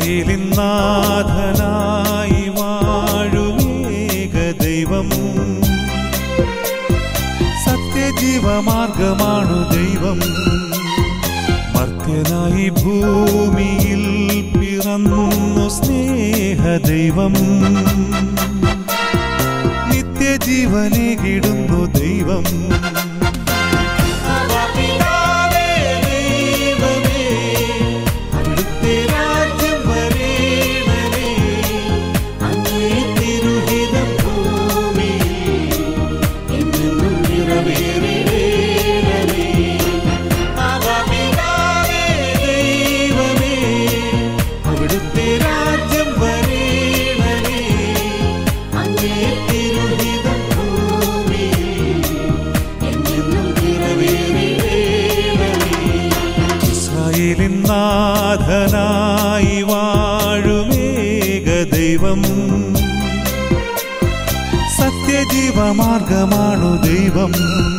ഇസ്രായേലിൻ നാഥനായി വാഴുമേക ദൈവം സത്യജീവമാർഗമാണു ദൈവം മർത്യനായി ഭൂമിയിൽ പിറന്നു സ്നേഹ ദൈവം നിത്യജീവനെ കിടുന്നു ദൈവം പിതാവേ, ദൈവമേ, അവിടുത്തെ രാജ്യം വരേണമേ, അങ്ങേ തിരുഹിതം ഭൂമിയിൽ എന്നെന്നും നിറവേറേണമേ. ആവാ പിതാവേ, ദൈവമേ, അവിടുത്തെ രാജ്യം വരേണമേ, അങ്ങേ തിരുഹിതം ഭൂമിയിൽ എന്നെന്നും നിറവേറേണമേ. ഇസ്രായേലിൻ നാഥനായി വാഴുമേക ദൈവം സത്യജീവമാർഗമാണു ദൈവം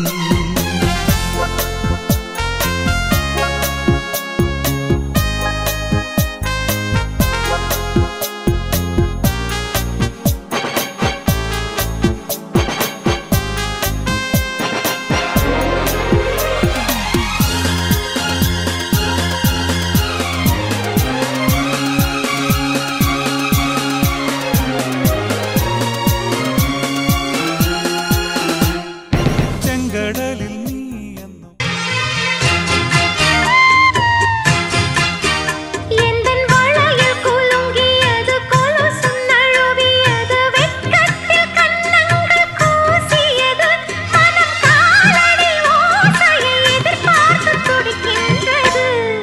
ചെങ്കടലിൽ നീ എന്നു எந்தன் வளையல் குலுங்கியது கொலுசும் நழுவியது வெட்கத்தில் கன்னங்கள் கூசியது மனம் காலடி ஓசையை எதிர்பார்த்து துடிக்கின்றது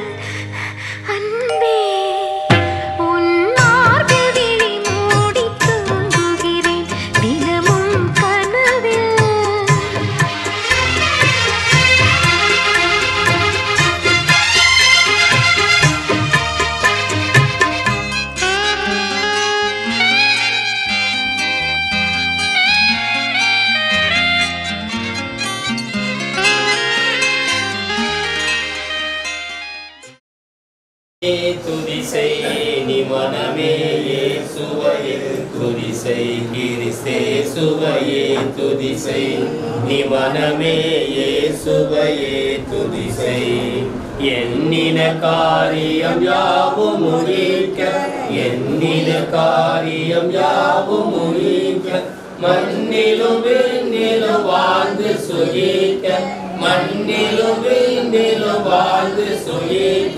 அன்பே உன் மார்பில் விழி மூடி தூங்குகிறேன் தினமும் கனவில் துதிசை நீ மனமே சுவையே துதிசை கிரிசே சுவையே துதிசை நீ மனமே சுவையே துதிசை எண்ணின காரியம் யாவும் முடிக்க எண்ணின காரியம் யாவும் முடிக்க மண்ணிலும் விண்ணிலும் வாழ்ந்து சுகிக்க மண்ணிலும் விண்ணிலும் வாழ்ந்து சுகிக்க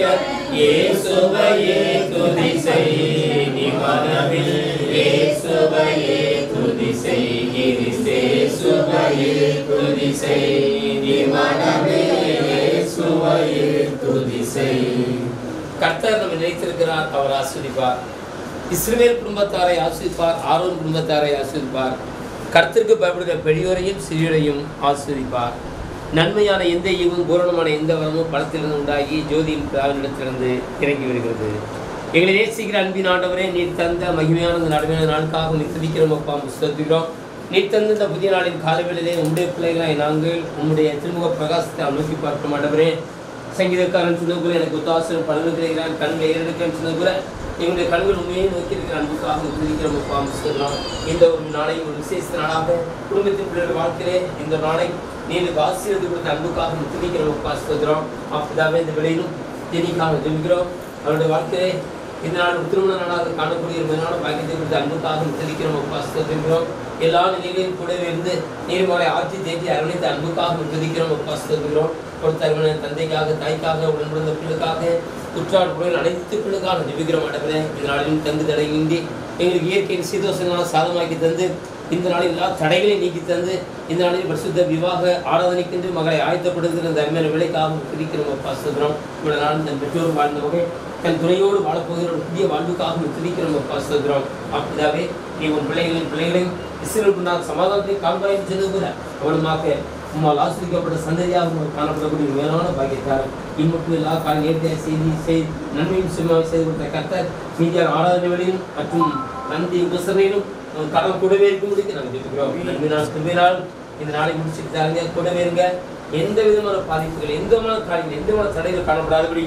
இயேசுவையே துதி செய் நீ மனவில் இயேசுவையே துதி செய் கிரிசே சுவையே துதி செய் நீ மனவில் இயேசுவையே துதி செய் கர்த்தர் நம்ம நினைத்திருக்கிறார் அவர் ஆஸ்வதிப்பார் இஸ்ரவேல் குடும்பத்தாரை ஆஸ்வதிப்பார் ஆரோன் குடும்பத்தாரை ஆஸ்வதிப்பார் கர்த்தருக்கு பயப்படுகிற பெரியோரையும் சிறியோரையும் ஆஸ்வதிப்பார் நன்மையான எந்த ஈவும் பூரணமான எந்த வரமும் பலத்திலிருந்து உண்டாகி ஜோதியின் பிதாவினிடத்திலிருந்து இறங்கி வருகிறது எங்களை நேசிக்கிற அன்பின் ஆண்டவரே நீர் தந்த மகிமையான இந்த நடுமையான நாளுக்காக நீ துதிக்கிறோம் அப்பா புஸ்தத்துகிறோம் நீர் தந்த இந்த புதிய நாளின் காலவேளையிலே உம்முடைய பிள்ளைகளாய் நாங்கள் உம்முடைய திருமுக பிரகாசத்தை நோக்கி பார்க்க மாட்டவரே சங்கீதக்காரன் சொன்னது போல எனக்கு உத்தாசனம் பலனுகிறான் கண்களை ஏறெடுக்கிறேன் சொன்னது போல எங்களுடைய கண்கள் உண்மையை நோக்கி இருக்கிற அன்புக்காக துதிக்கிற முப்பா சொல்லலாம் இந்த ஒரு நாளை ஒரு விசேஷ நாளாக குடும்பத்தின் பிள்ளைகள் வாழ்க்கையிலே இந்த நாளை நீ எனக்கு ஆசீர்வதி கொடுத்த அன்புக்காக துதிக்கிற முப்பா சொல்கிறோம் அப்பதாவே இந்த விலையிலும் தினிக்காக ஜெபிக்கிறோம் அவருடைய வாழ்க்கையிலே இந்த நாள் ஒரு திருமண நாளாக காணக்கூடிய ஒரு மேலான பாக்கியத்தை கொடுத்த அன்புக்காக துதிக்கிறோம் முப்பா சொல்கிறோம் எல்லா நிலைகளிலும் கூடவே இருந்து நீர்மலை ஆட்சி தேற்றி அரவணைத்த அன்புக்காக துதிக்கிறோம் முப்பா சொல்கிறோம் கொடுத்தருவன தந்தைக்காக தாய்க்காக உடன்படுத்த பிள்ளைக்காக குற்றால் புகழ் அனைத்து பிள்ளைக்காக ஜெபிக்கிறோம் ஆண்டவரே இந்த நாளிலும் தங்கு தடையின்றி எங்களுக்கு இயற்கையின் சீதோஷங்களால் சாதமாக்கி தந்து இந்த நாளில் எல்லா தடைகளையும் நீக்கி தந்து இந்த நாளில் பரிசுத்த விவாக ஆராதனைக்கென்று மகளை ஆயத்தப்படுகிற இந்த அருமையான விலைக்காக துதிக்கிறோம் அப்பா சுதரம் இவ்வளவு நாள் தன் பெற்றோர் வாழ்ந்த வகை தன் துணையோடு வாழப்போகிற ஒரு புதிய வாழ்வுக்காக துதிக்கிறோம் அப்பா சுதரம் அப்படிதாவே நீ உன் பிள்ளைகளின் பிள்ளைகளையும் இஸ்ரேலுக்குண்டான சமாதானத்தை காண்பாய் சென்று கூட அவனுமாக உம்மால் ஆசிரிக்கப்பட்ட சந்ததியாக உங்களுக்கு காணப்படக்கூடிய மேலான பாக்கியத்தார் இம்மட்டும் எல்லா கால நேர்த்திய செய்தி செய் நன்மையும் சும்மாவை செய்து கொடுத்த கர்த்தர் மீதியான ஆராதனை வேளையும் மற்றும் நன்றி உபசரணையிலும் உங்கள் கடன் கூடவே இருக்கும்படிக்கு நாங்கள் கேட்டுக்கிறோம் நன்மை நாள் திரும்பினால் இந்த நாளை முடிச்சுட்டு தாருங்க கூடவே இருங்க எந்த விதமான பாதிப்புகள் எந்த விதமான காரியங்கள் எந்த விதமான தடைகள் காணப்படாதபடிக்கு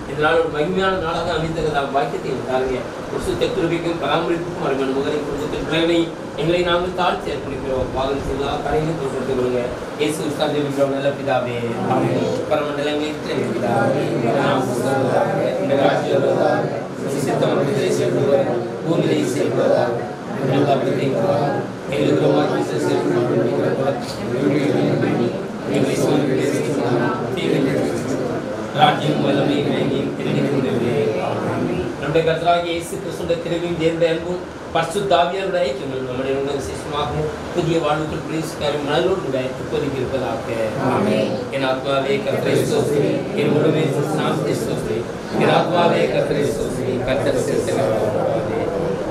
இந்த நாள் ஒரு மகிமையான நாளாக அமைந்ததாக வாக்கியத்தை தாருங்க ஒரு சுத்த கிருபிக்கும் பராமரிப்புக்கும் அருமையான முகரை குடும்பத்தின் பிள்ளைகளை எங்களை நாங்கள் தாழ்த்தி அர்ப்பணிக்கிறோம் பாதம் செய்யலா கரையிலும் பொருட்படுத்திக் கொள்ளுங்க இயேசு உஸ்தான் ஜெபிக்கிறோம் நல்ல பிதாவே பரமண்டலமே இருக்கிற பிதாவே நாம் சொல்வதாக இந்த ராஜ்யம் வருவதாக சித்தம் விடுதலை செய்வதாக பூமியை செய்வதாக எல்லாத்தையும் எங்களுக்கு மாற்றி செய்வதாக எங்களை சோதனை தீவிர ராஜ்யம் வல்லமை இறங்கியும் தெரிவிக்கின்றே நம்முடைய கர்த்தராகிய இயேசு கிறிஸ்துடைய திருவியும் தேர்ந்த அன்பும் பரிசுத்தாவியருடைய ஐக்கியங்கள் நம்முடைய உள்ள விசேஷமாக புதிய வாழ்வுக்குள் பிரவேசிக்காரும் மனதோடு கூட இப்போதைக்கு இருப்பதாக என் ஆத்மாவே கர்த்தரை சோஸ்திரி என் உடவே நாமத்தை சோஸ்திரி என் ஆத்மாவே கர்த்தரை சோஸ்திரி கர்த்தர் சேர்த்தே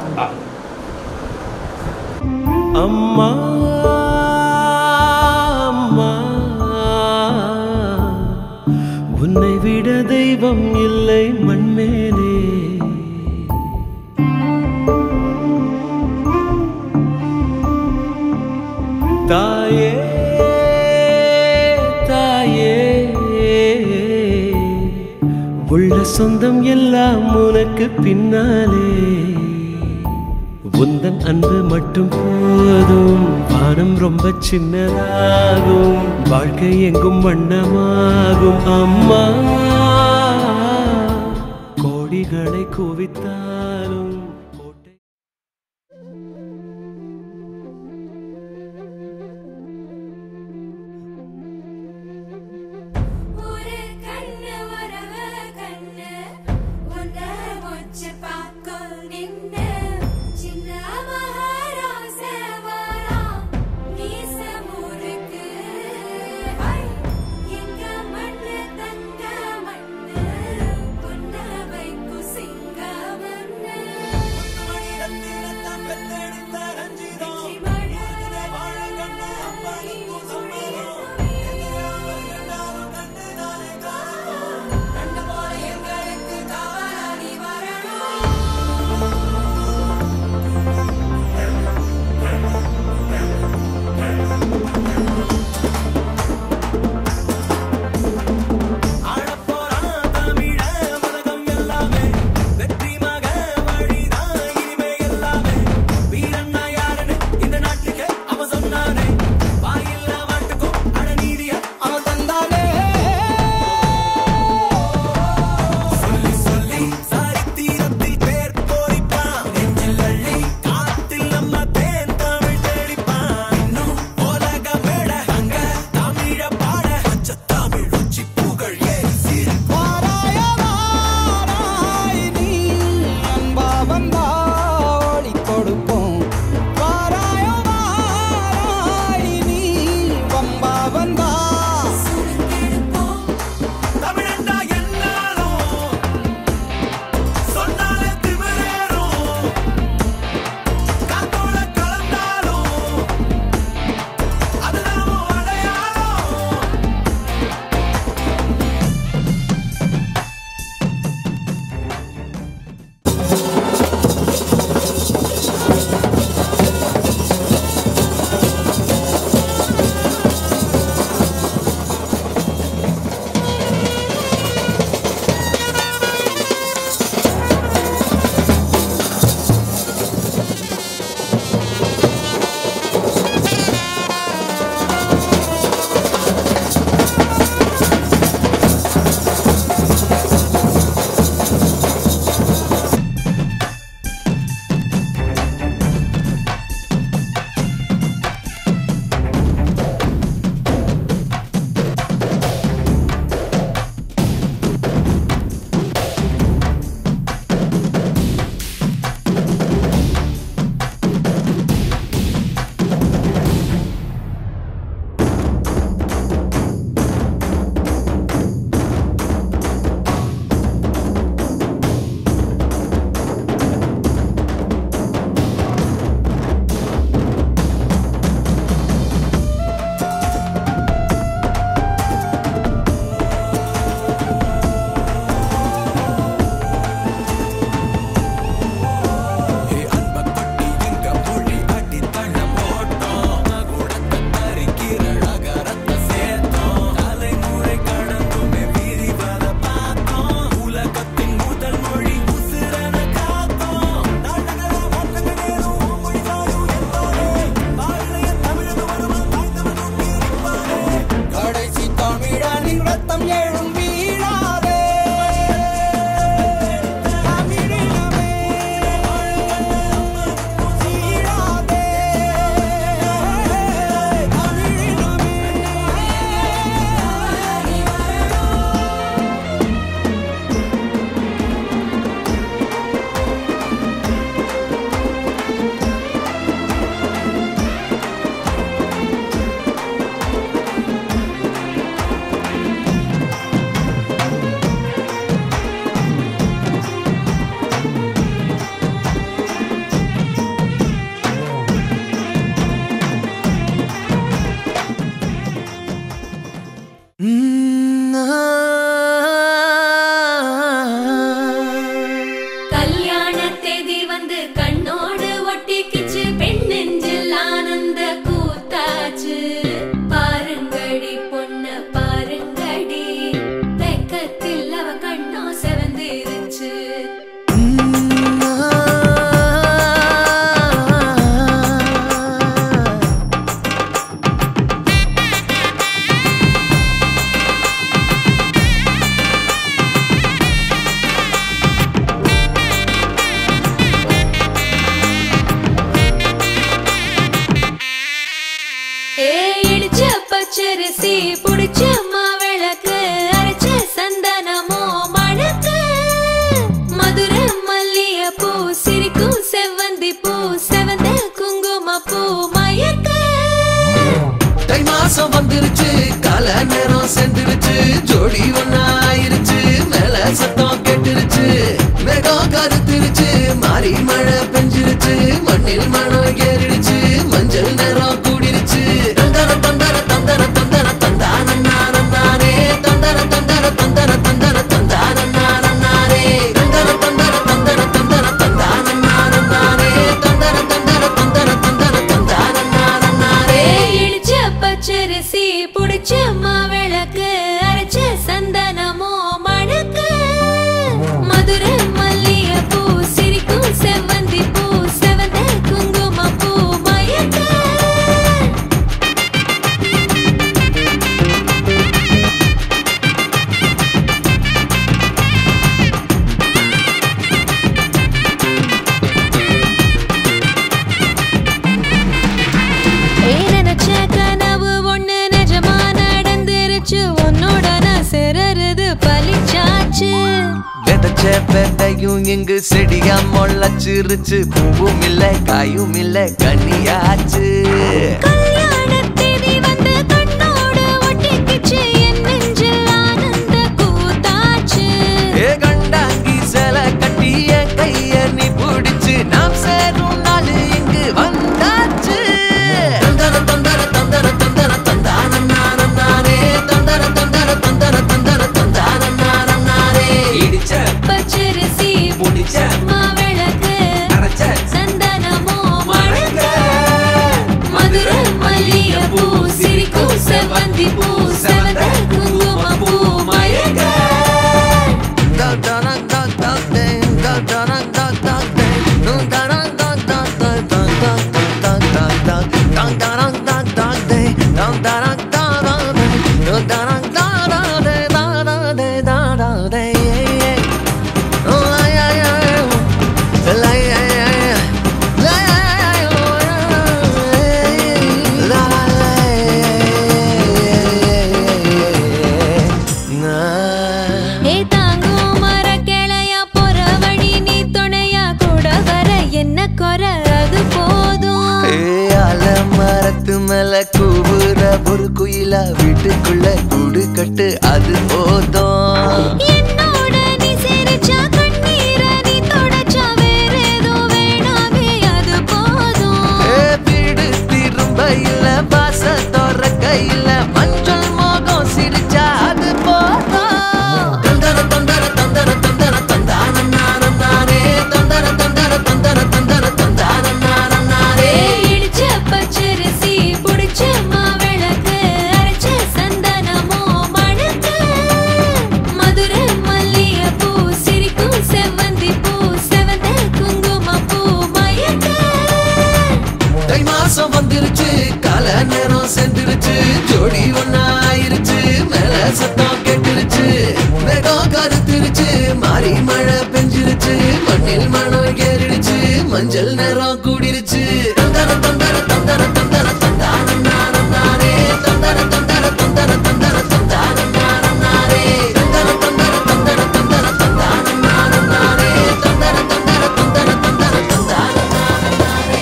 அம்மா அம்மா உன்னை விட தெய்வம் இல்லை மண்மேலே தாயே தாயே உள்ள சொந்தம் எல்லாம் உனக்கு பின்னாலே உந்தன் அன்பு மட்டும் போதும் வானம் ரொம்ப சின்னதாகும் வாழ்க்கை எங்கும் வண்ணமாகும் அம்மா கோடிகளை குவித்தாலும் கோட்டை ஒரு கண்ணு வரவ கண்ணு உன்ன முச்சு பார்க்கும் நின்னு சின்ன மகாராச வரா மீச முறுக்கு ஐ, எங்க மண்ணு தங்க மண்ணு பொன்ன வைக்கும் சிங்க மண்ணு மாசம் வந்துருச்சு கால நேரம் சென்றுருச்சு ஜோடி ஒன்னா ஆயிருச்சு மேல சத்தம் கேட்டுருச்சு மேகம் கருத்துருச்சு மாறி மழை பெஞ்சிருச்சு மண்ணில் மனம் ஏறிடுச்சு மஞ்சள் நேரம் கூடிருச்சு தந்தர தந்தர தந்தர தந்தர தந்தான நானே தந்தர தந்தர தந்தர தந்தர தந்தான நானே தந்தர தந்தர தந்தர தந்தர தந்தான நானே தந்தர தந்தர தந்தர தந்தர தந்தான நானே இடிச்ச பச்சரிசி புடிச்ச மாவிளக்கு அரைச்ச சந்தனமோ மணக்கு மதுரை மல்லிய பூ சிரிக்கும் செவ்வந்தி பூ செவந்த குங்கும பூ மயக்க ஏ நினைச்ச கனவு ஒண்ணு நிஜமா நடந்துருச்சு உன்னோட நான் சிறருது பலிச்சாச்சு விதைச்ச விதையும் இங்கு செடியா முளைச்சிருச்சு பூவும் இல்ல காயும் இல்ல கனியாச்சு கல்யாண தேதி வந்து கண்ணோடு ஒட்டிக்கிச்சு என் நெஞ்சில் ஆனந்த கூத்தாச்சு ஏ கண்டாங்கி சில கட்டி என் கைய நீ பிடிச்சு நாம் சேரும் நாள் இங்கு வந்தாச்சு தந்தர தந்தர தந்தர தந்தர தந்தான நானம் நானே தந்தர தந்தர தந்தர தந்தர தந்தான நானம் நானே இடிச்ச பச்சரிசி முடிச்ச மாவிளக்கு அரைச்ச சந்தனமோ மணக்க மதுரை மல்லிய பூ சிரிக்கும் செவ்வந்தி பூ செவந்த குங்கும பூ மயக்க ஏ தாங்கும் மரக்கிளையா போற வழி நீ துணையா கூட வர என்ன குறை அது போதும் மரத்து மேல கூவுற ஒரு குயிலா வீட்டுக்குள்ள கூடு கட்டு அது போதும் என்னோட நீ சிரிச்சா கண்ணீர நீ தொடச்சா வேற ஏதோ வேணாமே அது போதும் ஏ, வீடு திரும்ப இல்ல பாச தோற கையில மஞ்சள் மோகம் சிரிச்சா அது போதும் தந்தர தந்தர தந்தர தந்தர தந்தான நானம் நானே தந்தர தந்தர தந்தர தந்தர தந்தான நானம் நானே இடிச்ச பச்சரிசி புடிச்ச மாவிளக்கு அரைச்ச சந்தனமோ மணக்க மதுரை மல்லிய பூ சிரிக்கும் செவ்வந்தி பூ செவந்த குங்கும பூ மயக்க தை மாசம் வந்துருச்சு கால நேரம் சென்றுருச்சு ஜோடி ஒன்னா ஆயிருச்சு மேல சத்தம் கேட்டுருச்சு மேகம் கருத்துருச்சு மாறி மழை பெஞ்சிருச்சு மண்ணில் மனம் ஏறிடுச்சு மஞ்சள் நேரம் கூடிருச்சு தந்தர தந்தர தந்தர தந்தர தந்தான நானம் நானே தந்தர தந்தர தந்தர தந்தர தந்தான நானம் நானே தந்தர தந்தர தந்தர தந்தர தந்தான நானம் நானே தந்தர தந்தர தந்தர தந்தர தந்தான நானம் நானே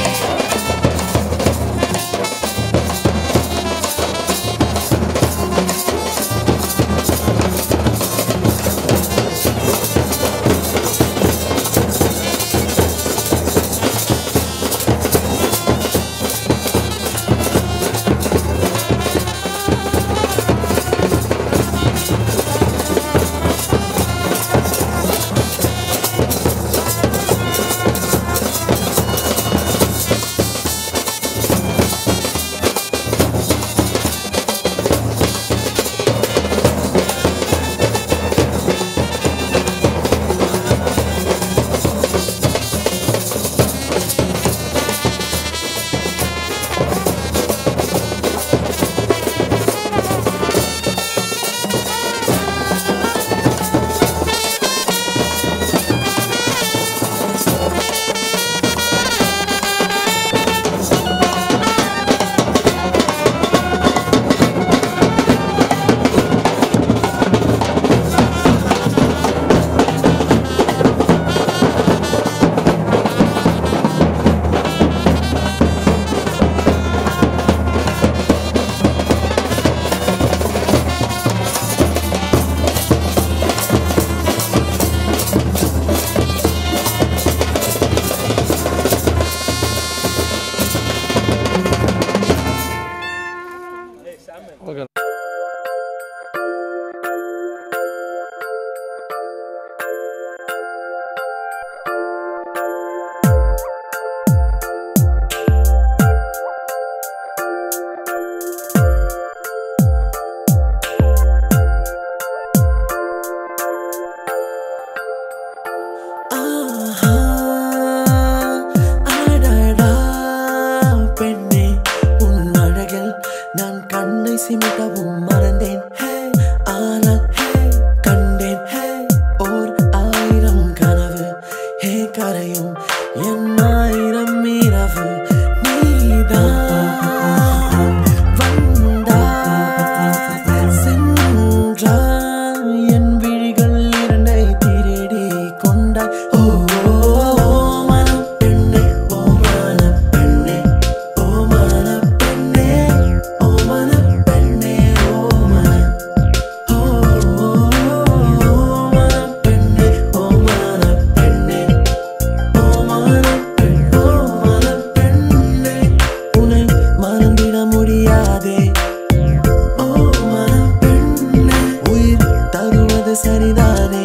சரிதானே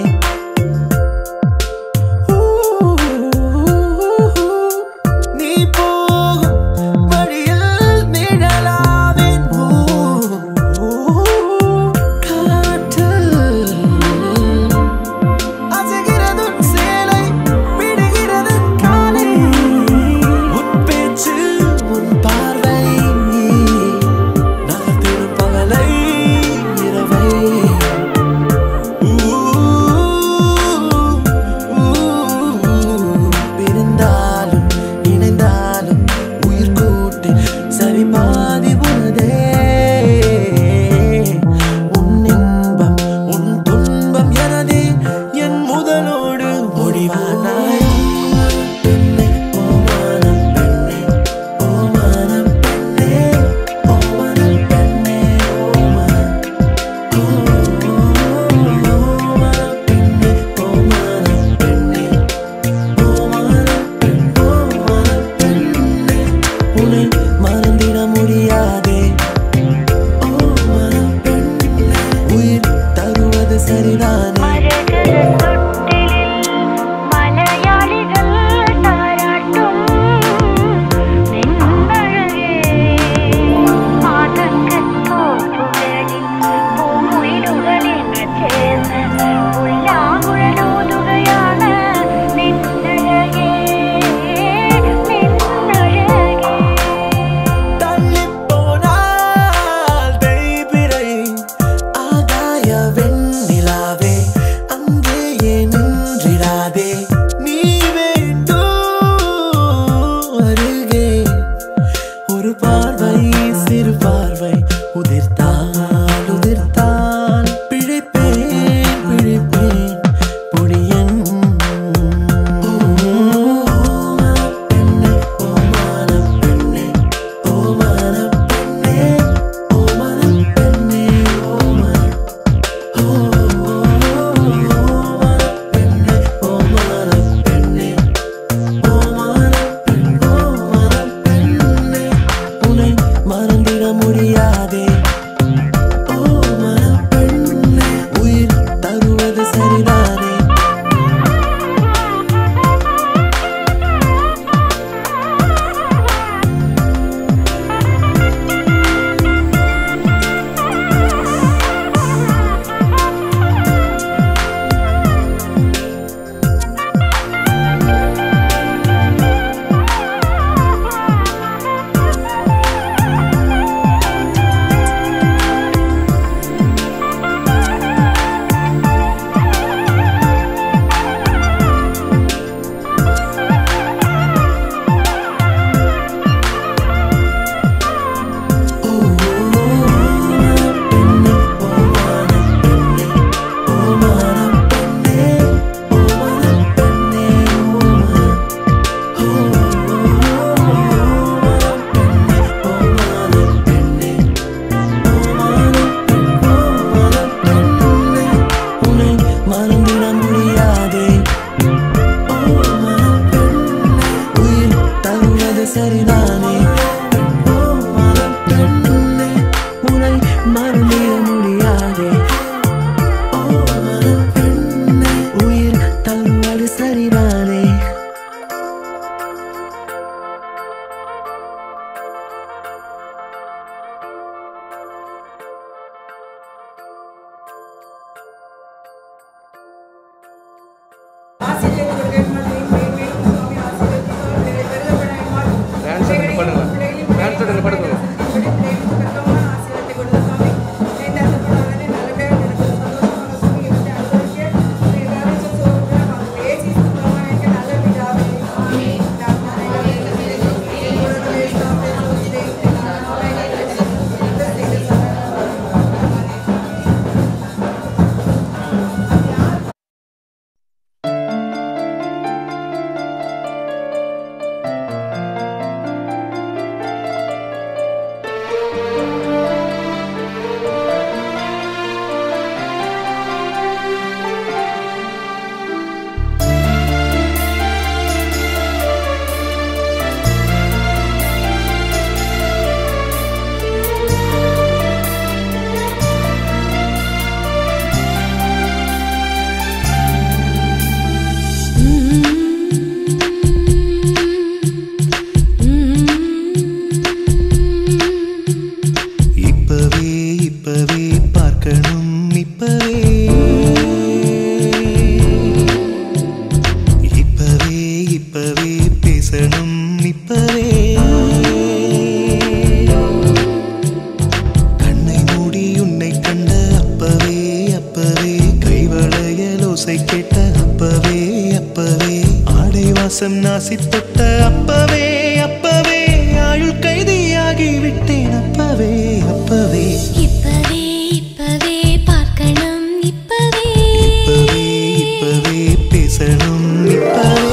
நீ போகும் வழியில் நிழலாவேன் காற்றில் அசைகிறது உன் சேலை விடுகிறது காலை உன் பேச்சு உன் பார்வை நகர்த்திடும் பகலை இரவை பிரிந்தாலும் இணைந்தாலும் உயிர் கூட்டு சரி பாதி உனதே உன் இன்பம் உன் துன்பம் எனதே என் முதலோடு முடிவானாய் பெண்ணே ஓமானம் பெண்ணே ஓமானம் பெண்ணே ஓமானம் பெண்ணே ஓமானம் உன்னை மறந்திட முடியாதே உயிர் தருவது சரிதானே மரகத தொட்டிலில் மலையாளிகள் தாராட்டும் நின்னழகே ஆதங்கத் தோப்புகளில் பூங்குயிலுகளின் சேர்ந்த புல்லாங்குழலோதுகையான நின்னழகே நின்னழகே தள்ளிப் போனால் தேய்பிறை ஆகாய வெண்ணிலாவே ஓசை கேட்ட அப்பவே அப்பவே ஆடை வாசம் நாசி தொட்ட அப்பவே அப்பவே ஆயுள் கைதியாகி விட்டேன் அப்பவே அப்பவே இப்பவே இப்பவே பார்க்கணும் இப்பவே இப்பவே இப்பவே பேசணும் இப்பவே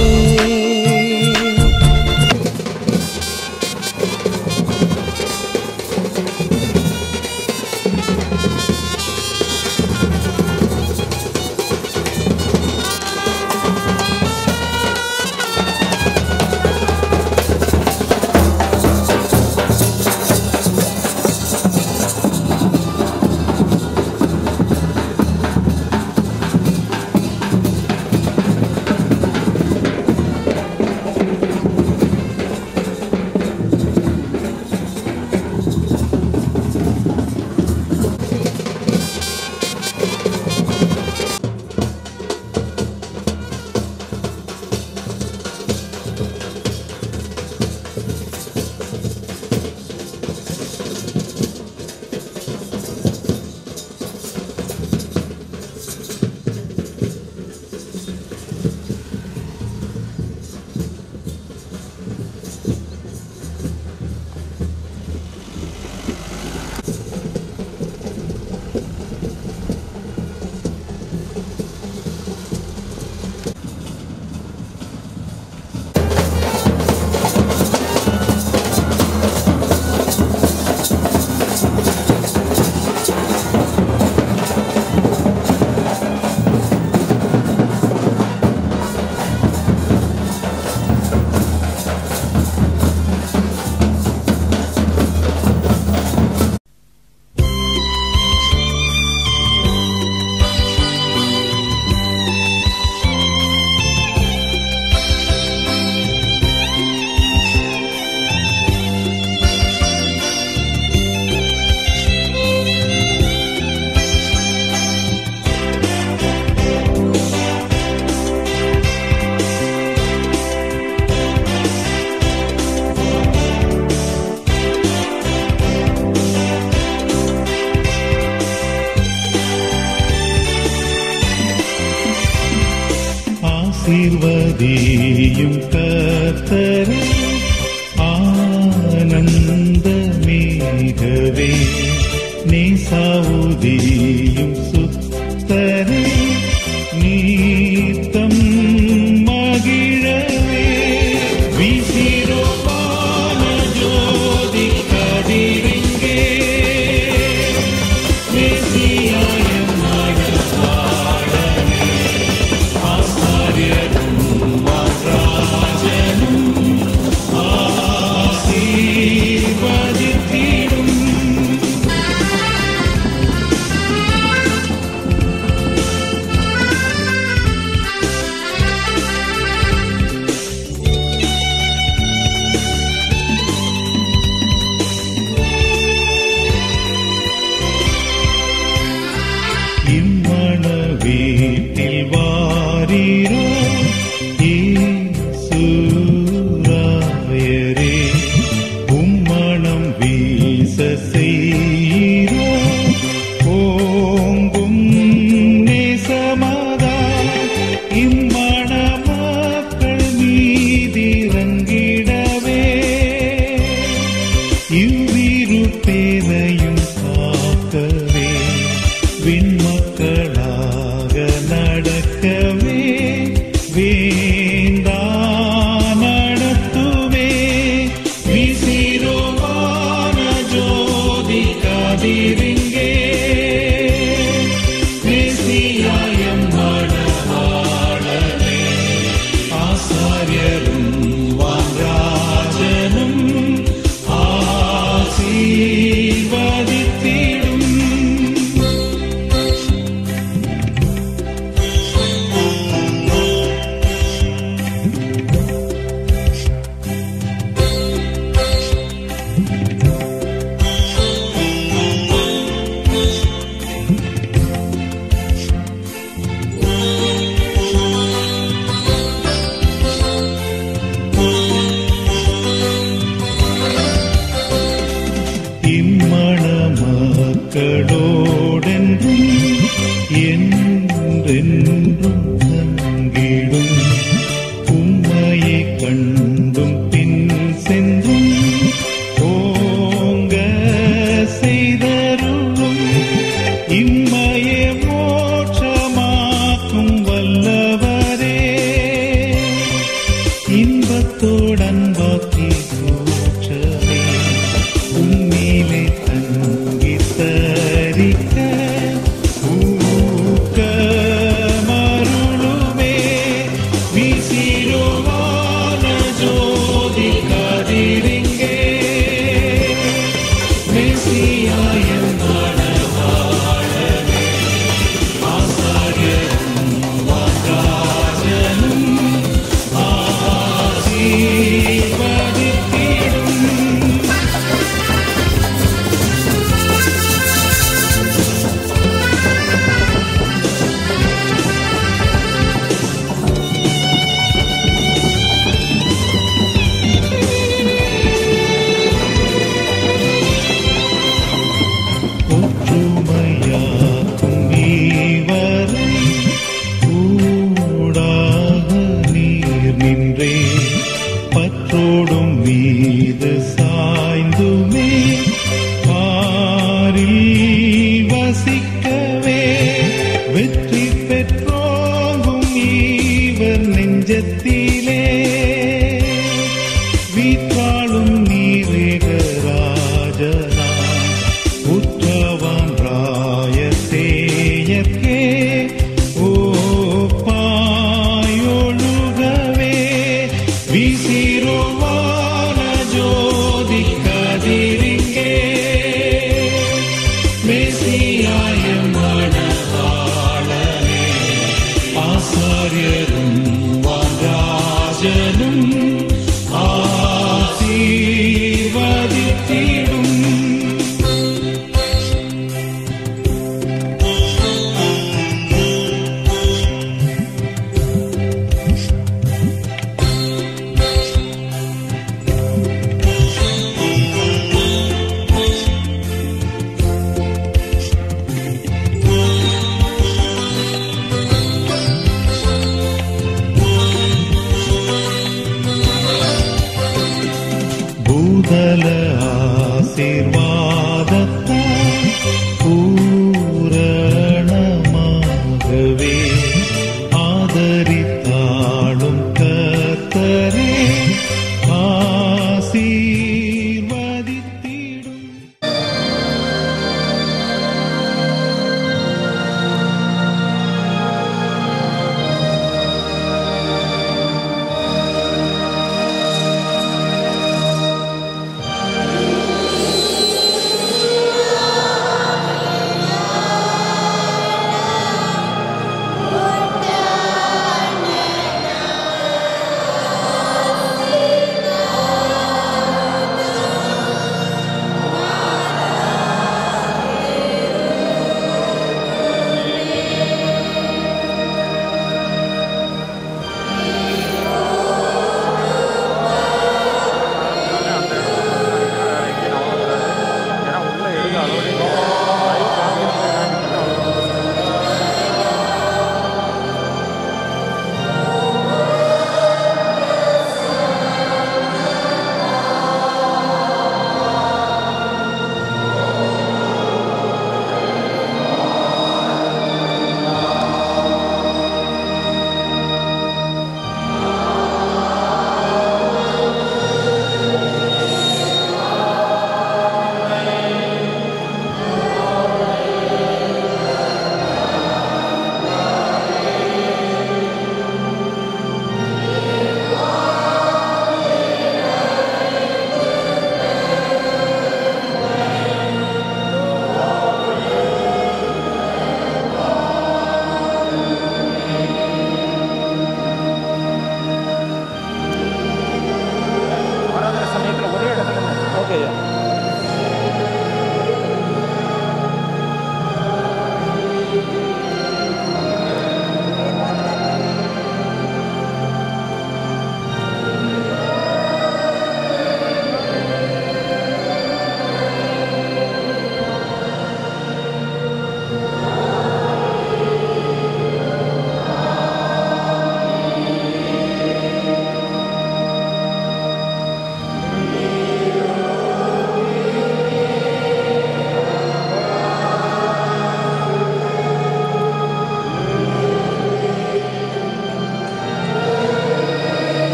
ஆசீர்வதியும் கர்த்தரே ஆனந்தமேகவே நேசாவுதியும் சுத்தரே நீத்தம் மகிழவே வீசிரோபான ஜோதி கதிரிங்கே மேசியாயம் மகப்பாடமே ஆசாரியரும் ராஜனும் ஆசீர்வதித்திடும் இம்மண வீட்டில் வாரீரோ ஈசூராயரே உம்மணம் வீச செய்கிறோ ஓங்கும் நேசமாதா இம்மண மக்கள் மீதிறங்கிடவே இவ்விருப்பேரையும் காக்கவே விண்மக்களாக நடக்க என்றென்றும் தங்கிடும் உம்மையை கண்டும் பின் சென்றும் ஓங்க செய்தருளும் இம்மையே மோட்சமாக்கும் வல்லவரே இன்பத்தோடன்பாக்கி கூற்றவே உம்மிலே தங்கி தரிக்க ஊக்கமருளுமே வீசிருவான ஜோதி கதிரிங்கே மெசியாயம் மணவாளனே ஆசாரியரும் வாக்காஜனும் ஆசீர்வதித்திடும் ஒற்றுமையாக்கும் நீவரை ஊடாக நீர் நின்றே பற்றோடும் மீது சாய்ந்துமே பாரில் வசிக்கவே வெற்றி பெற்றோங்கும் ஈவர் நெஞ்சத்திலே வீட்டாளும் நீரேகராஜனா உற்றவான் ராயத்தேயற்கே ஓ பாயொழுகவே வீசிருவான ஜோதி கதிரிங்கே மெசியாய மணவாளனே ஆசாரியரும் வாராஜனும் ஆசீர்வதித்திடும் பூதல ஆசீர்வாதத்தால் பூரணமாகவே ஆதரித்தாளும் கர்த்தரே ஆசீர்வதித்திடும்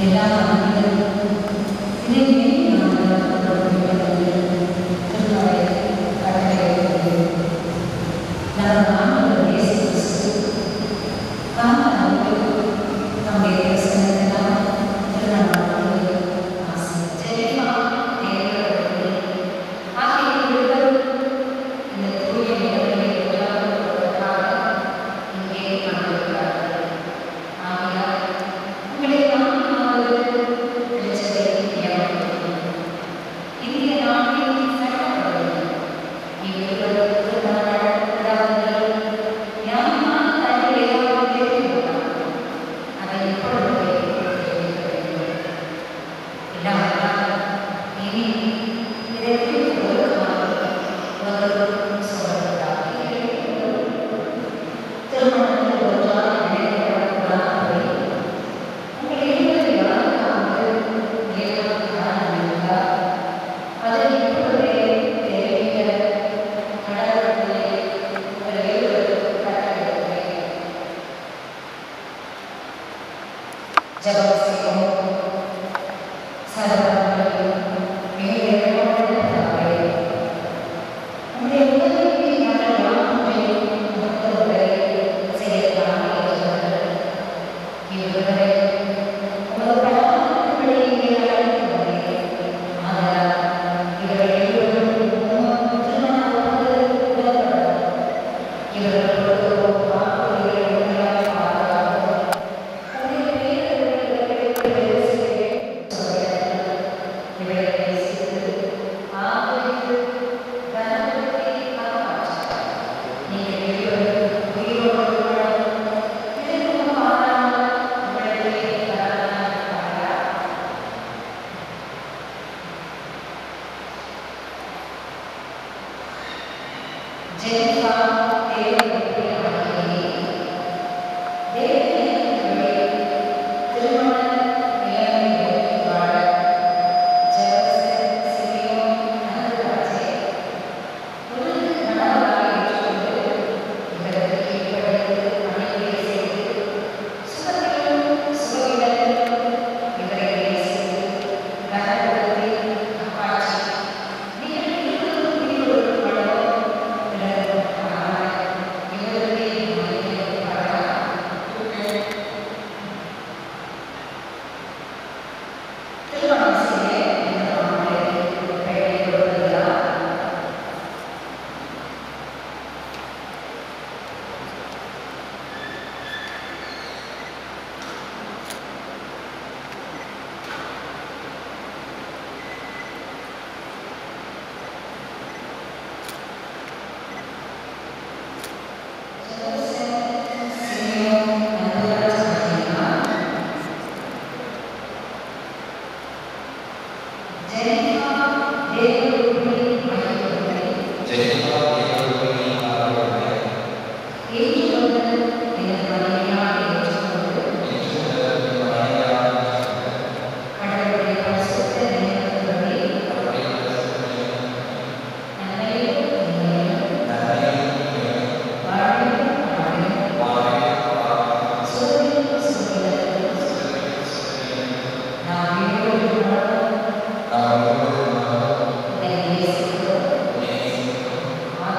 எல்லா மனிதர்களும் இறைவனை நாம் திருமலை கட்டளை நாம் ஆண்டவர் இயேசு கிறிஸ்து காரணமாக நம்முடைய பிரசன்னத்தினால் திருநாள் ஆசை ஜெயமா தேவர்களே ஆகிய இருவரும் இந்த தூய நிலையை உருவாக்குவதற்காக இங்கே வந்திருக்கிறார்கள் ஆகையால் உங்களை நான்காவது திருச்சபை நியமிக்கிறது இந்திய நாட்டின் சட்டப்படி இவ்விருவரும் திருமணங்கள் ஞானமான கல்வி ஏதாவது தெரிவிக்கிறார்கள் அதை இப்பொழுதே தெரிவிக்க வேண்டும் இல்லாமல் இனி இதை குறித்து ஒழுக்கமாக ஒருவருக்கும் சொல்லக்கூடாது திருமணத்தில் ஒன்றாக இணைக்கப்படக்கூடாது உங்கள் இருவரை யாருக்காவது ஏதாவது காரணம் இருந்தால் அதை இப்பொழுதே தெரிவிக்க கடவுளை உங்கள் இருவருக்கும் கட்டளையிடுகிறேன் ஜபம் செய்வோம் சர்வவல்லமையும் மிக இறைவனானவரே, உம்முடைய உதவிக்கு நாங்கள் யாவற்றையும் முகத்தவரை செய்யலாம் என்றார்கள். இவர்களை உமது பலமானவர்களை இங்கே அழைத்து வந்தீர். ஆதலால் இவர்கள் இருவரும் உமது திருமண ஒப்பந்தத்தில் உடன்படவும், இவர்கள் ஒருவரும் வாக்குறுதிகளை உண்மையாக பாதுகாக்கவும், உம்முடைய பேரருளை ஜெனிஃபா தேவனுடைய மனைவி தேவனுடைய திருமண நிலைமை நோக்கி வாழ ஜெபசன் சிமியோன் நகராட்சி ஒரு கணவராக ஏற்றுக்கொண்டு இவருக்கு கீழ்ப்படிந்து பணிகளை செய்து சுகத்திலும் சுகவிடத்திலும் இவரை நேசித்து கனப்படுத்தி காப்பாற்றி நீங்கள் இருவரும் பிரிவொரு பழம் பிறரும் காணாமல் இவருக்கே மனிதனை பழம் திருமணம் செய்ய இந்த ஆண்களை பெயரை கொடுக்கிறார் சிமியோன் நந்தராஜ் மகிமா ஜெனிஃபா தேவரூபிணி மகிழ்வுரை ஏற்றுக்கொண்டு எனது மனைவியாக ஏற்றுக்கொண்டு கடவுளுடைய பரிசுத்த நியமத்தின்படி நன்மையும் தீமையும் வாழ்வும் வாழ்வும் சுகத்திலும் சுகத்திலும் நாம் இருவரும் உன்னை நேசிக்கிறோம்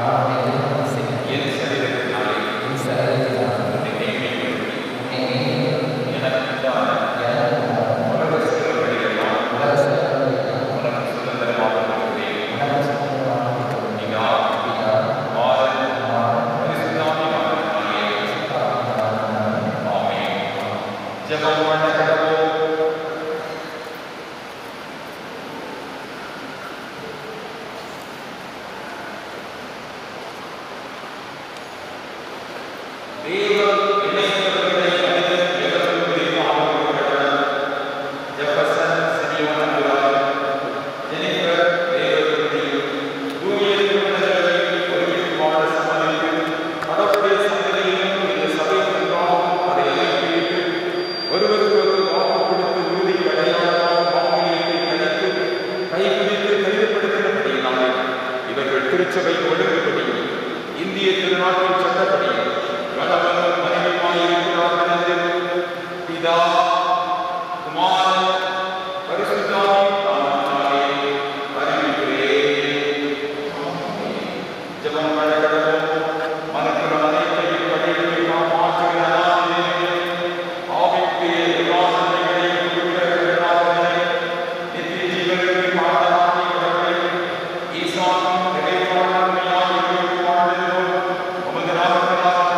திருச்சபை ஒழுங்குபடி இந்திய திருநாட்டின் சட்டப்படி கணவன் மனைவியுமாயிருக்கிறார்கள் என்று பிதா குமாரன் பரிசுத்தாவின் நாமத்தினாலே அறிவிக்கிறேன். ஜெபம் பண்ண கடவுள் மனதில் அனைத்தையும் படித்து காப்பாற்றுகிற நாளிலே ஆவிக்குரிய எல்லா நன்மைகளையும் கொடுக்கிற கருணாகரனே, நித்திய ஜீவனுக்கு காரணமாகிய கடவுளே, ஈசானின் இறைவாழ்மையாய் இருக்கிற வாழ்ந்தோம். உமது நாமத்தினால்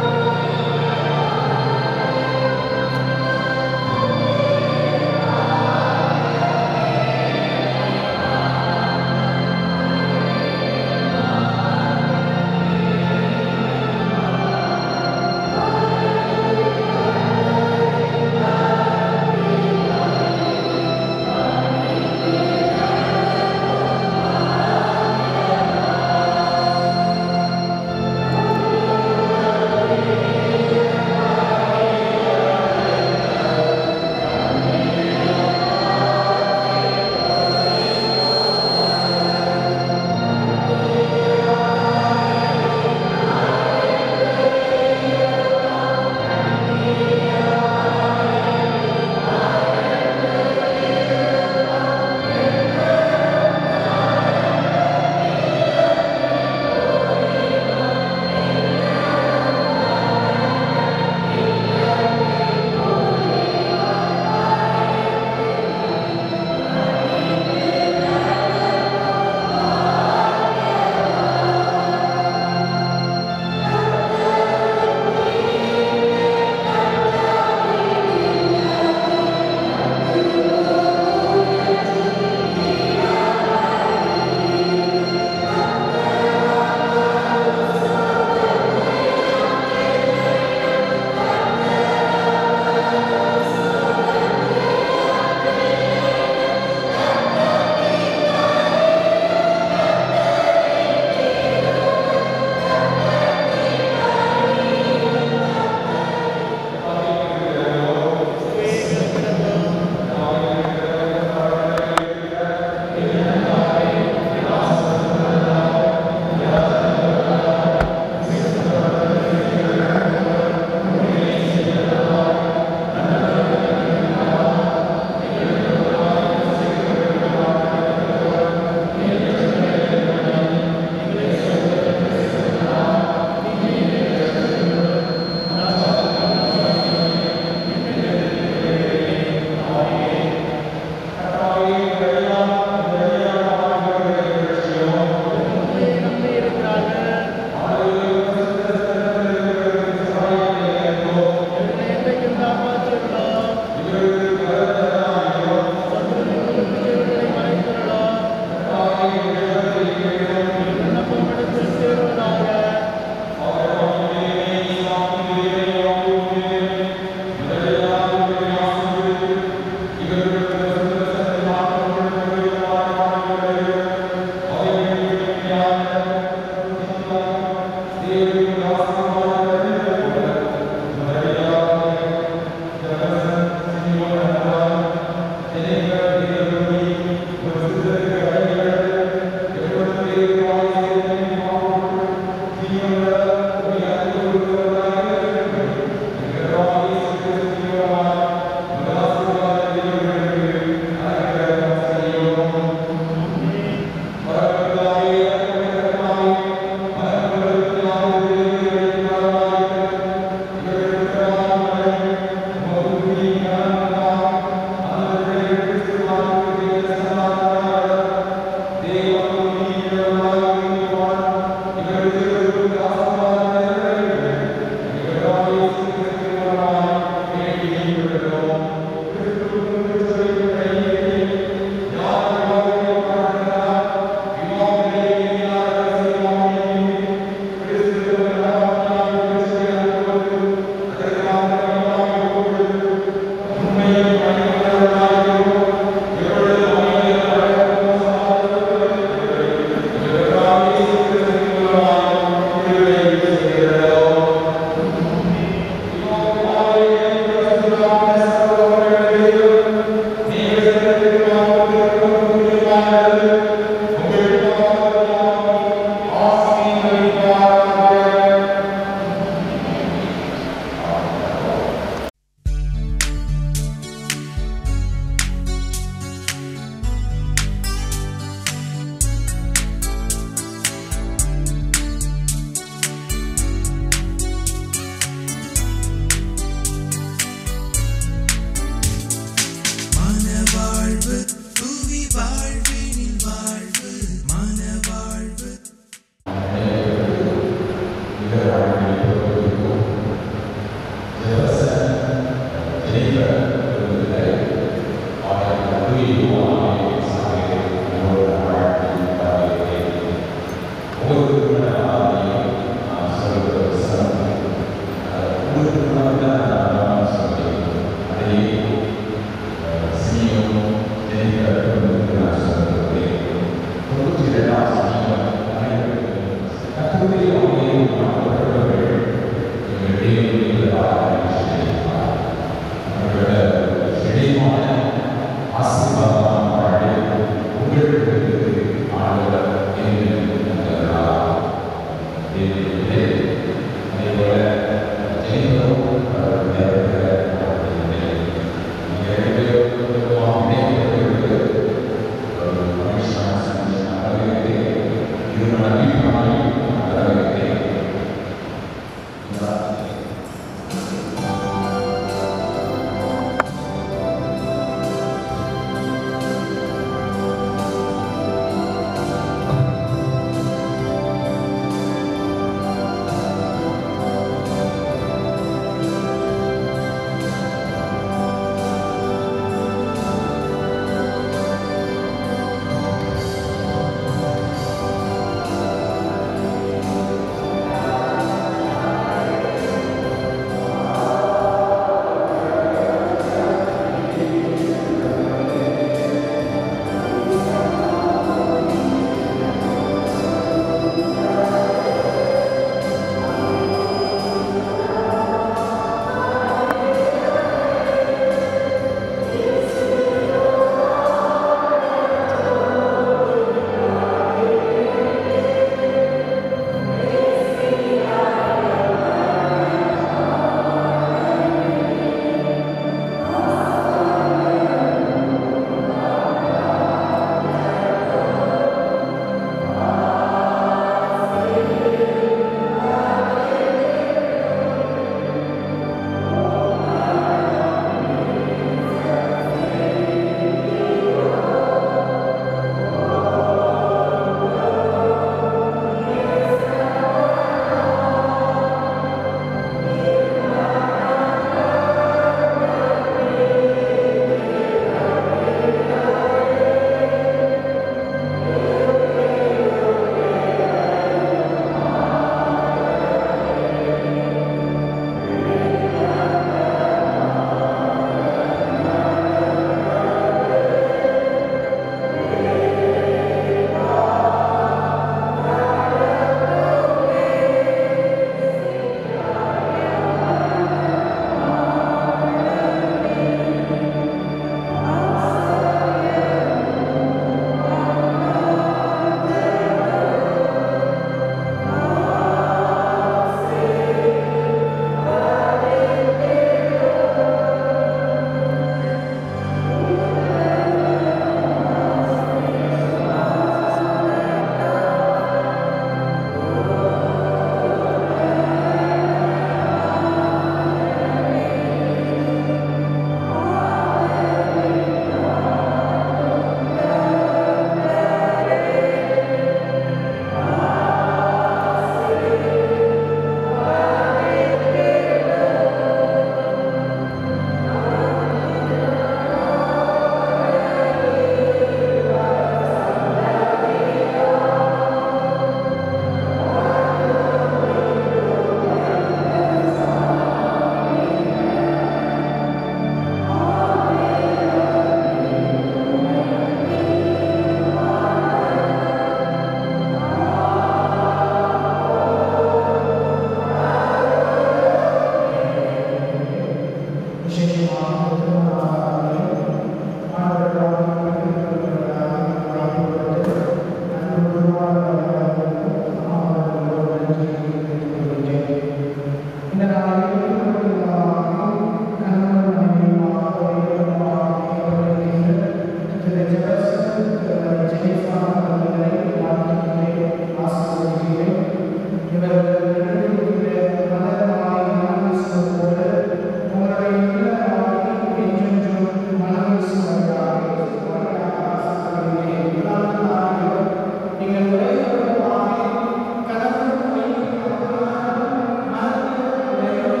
நீங்கள்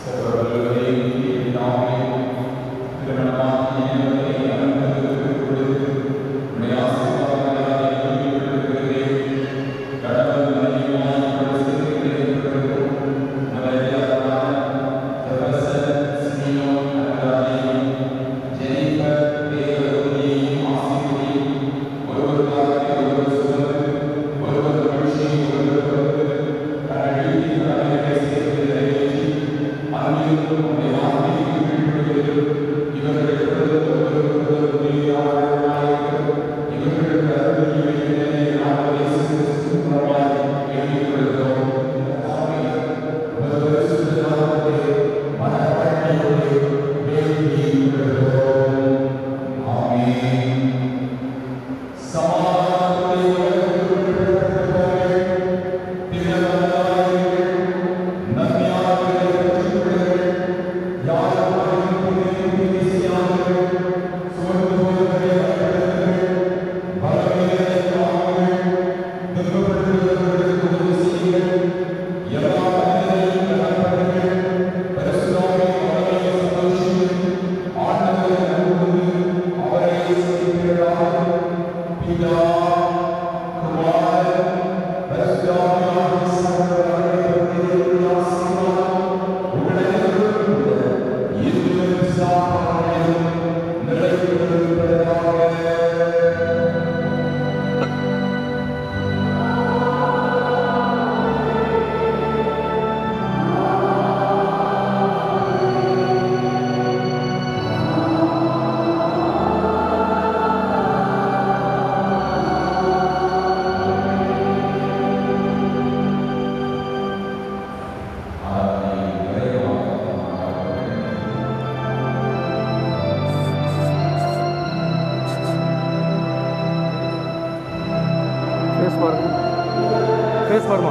ஃபேஸ் பாருங்க ஃபேஸ் பாருமா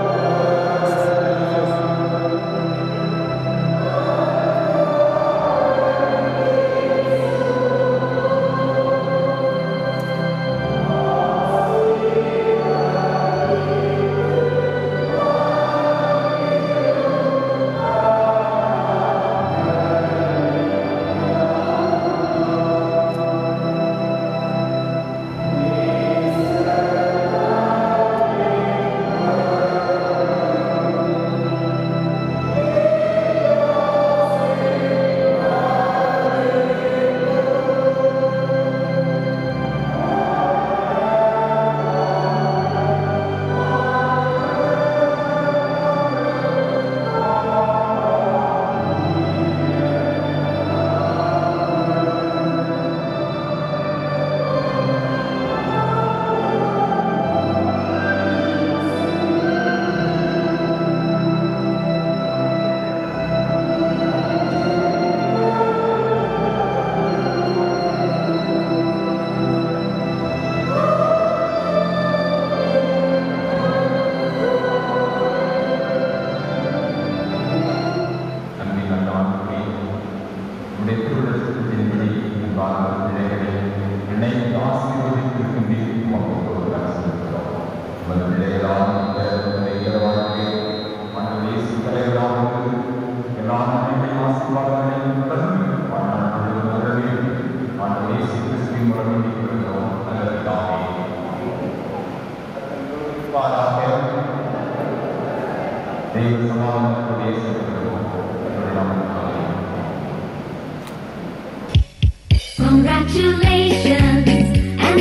Congratulations and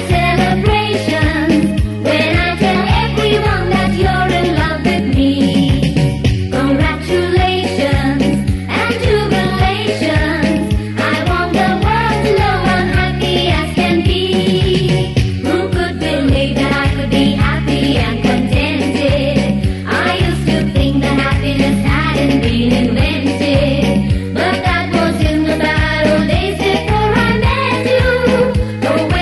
celebrations when I tell everyone that you're in love with me. Congratulations and jubilations. I want the world to know I'm happy as can be. Who could believe that I could be happy and contented? I used to think that happiness hadn't been invented, but that was in the bad old days before I met you.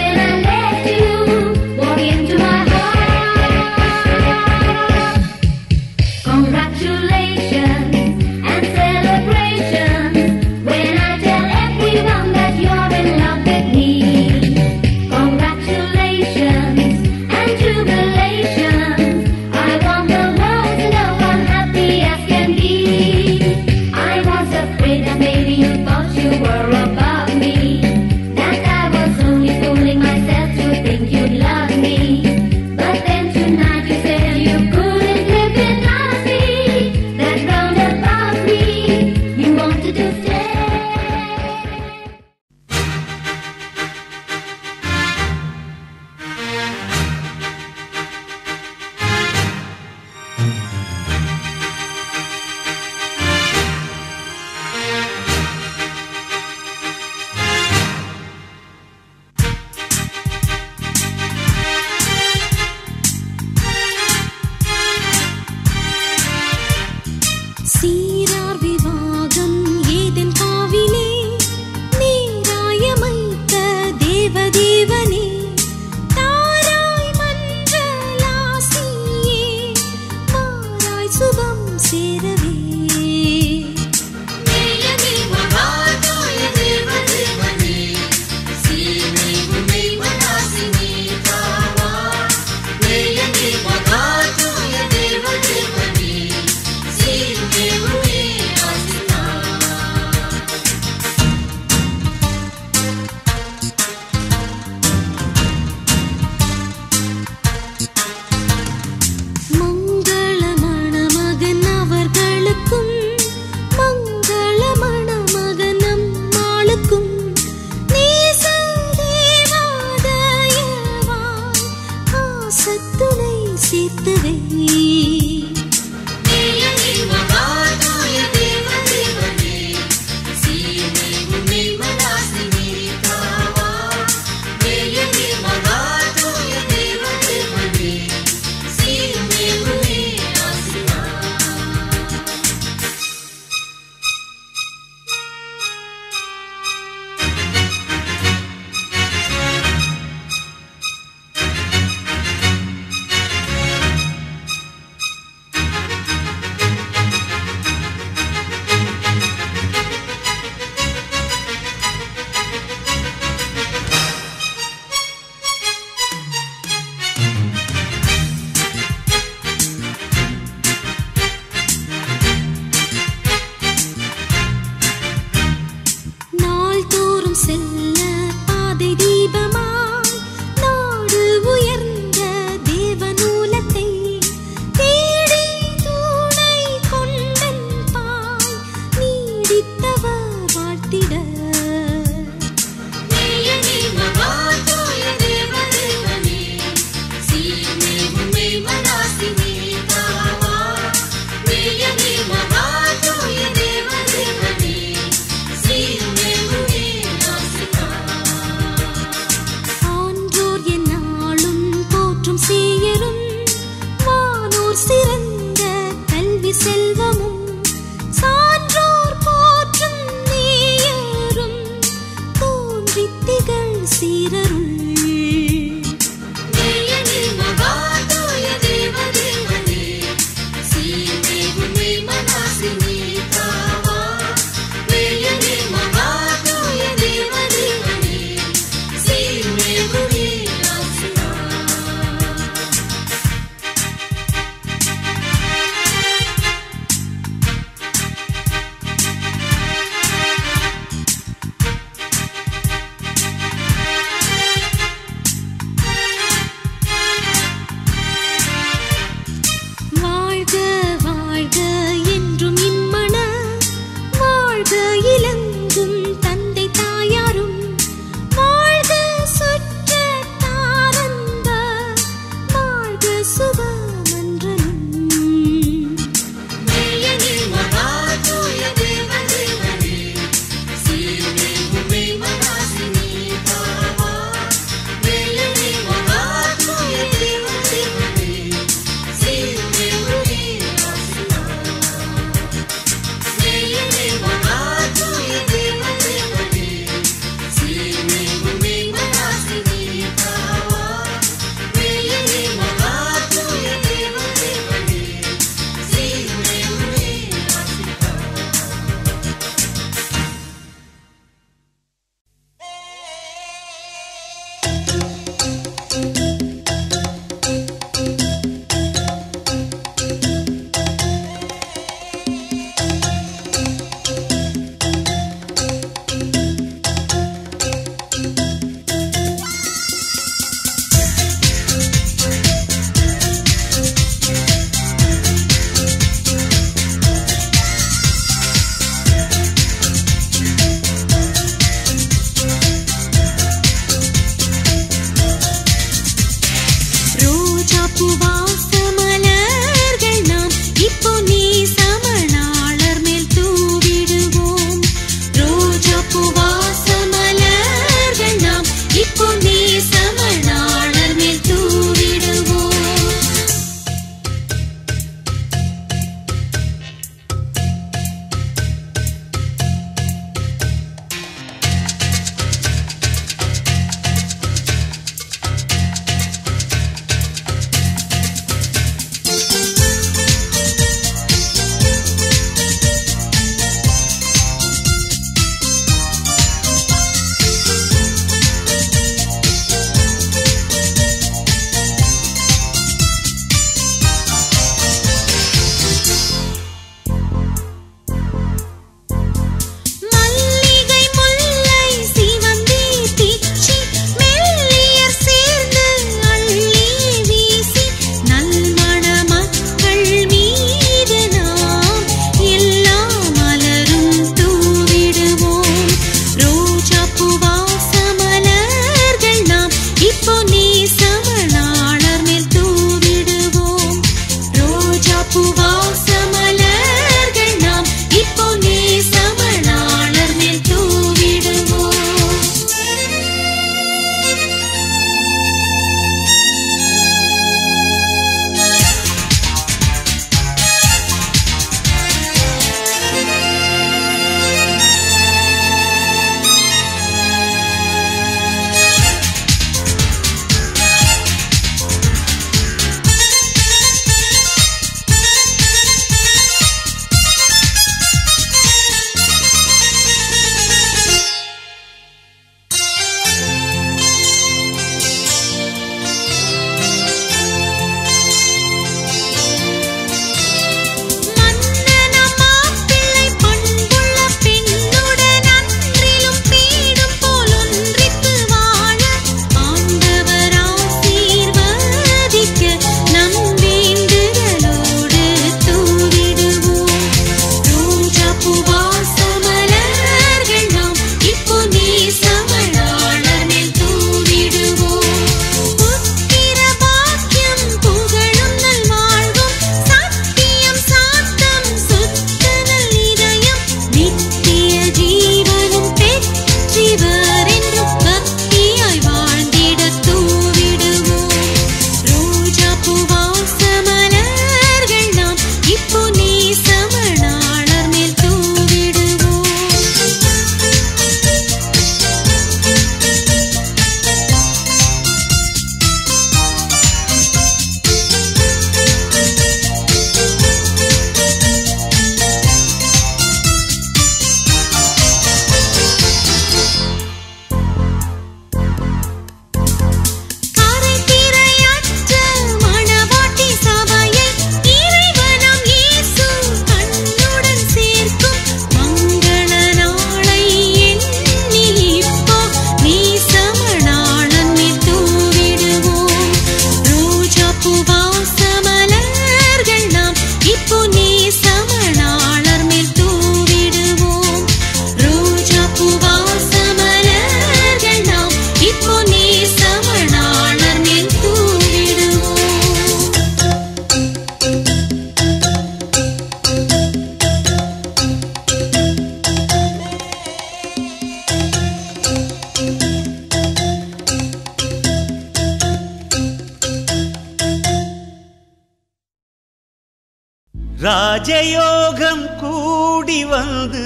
ராஜயோகம் கூடி வந்து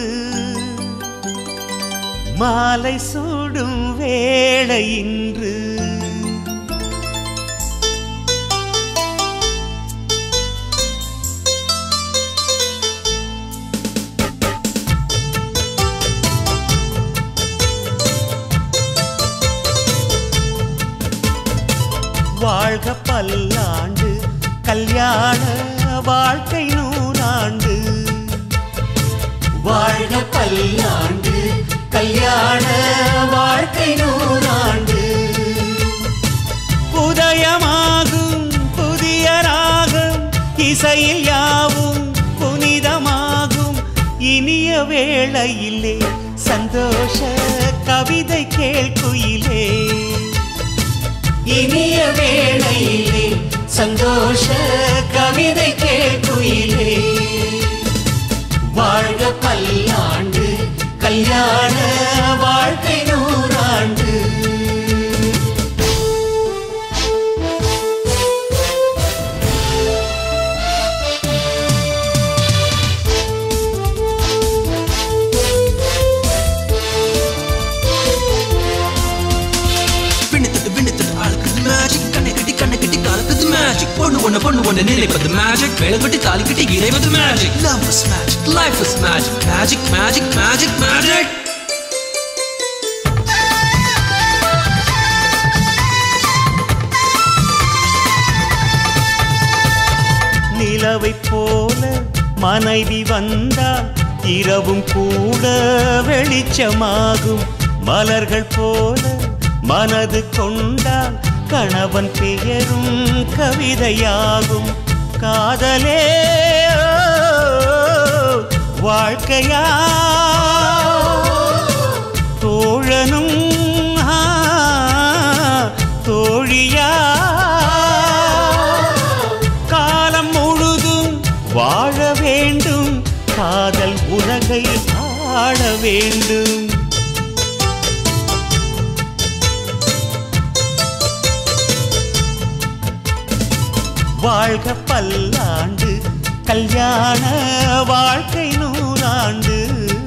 மாலை சூடும் வேளை இன்று வாழ்க பல்லாண்டு கல்யாண வாழ்க்கை நூறாண்டு வாழ்க பல்லாண்டு கல்யாண வாழ்க்கை நூறாண்டு உதயமாகும் புதிய ராகம் இசையில் யாவும் புனிதமாகும் இனிய வேளையிலே சந்தோஷ கவிதை கேள்குயிலே இனிய வேளையிலே சந்தோஷ கவிதை கேள்குயிலே வாழ்க பல்லாண்டு கல்யாண வாழ்க்கை நூறாண்டு பின்னித்தட்டு பின்னித்தட்டு ஆளுக்குது மேஜிக் கண்ணை கட்டி கண்ணை கட்டி காலக்குது மேஜிக் பொண்ணு ஒண்ணு பொண்ணு ஒண்ணு நினைப்பது மேஜிக் வேலை கட்டி தாலி கட்டி இறைவது magic love is magic life is magic magic magic magic magic நிலவைப் போல மனைவி வந்தால் இரவும் கூட வெளிச்சமாகும் மலர்கள் போல மனது கொண்டால் கணவன் பெயரும் கவிதையாகும் காதலே ஓ, வாழ்க்கையா தோழனும் ஆ, தோழியா காலம் முழுதும் வாழ வேண்டும் காதல் உலகை ஆள வேண்டும் வாழ்க பல்லாண்டு கல்யாண வாழ்க்கை நூறாண்டு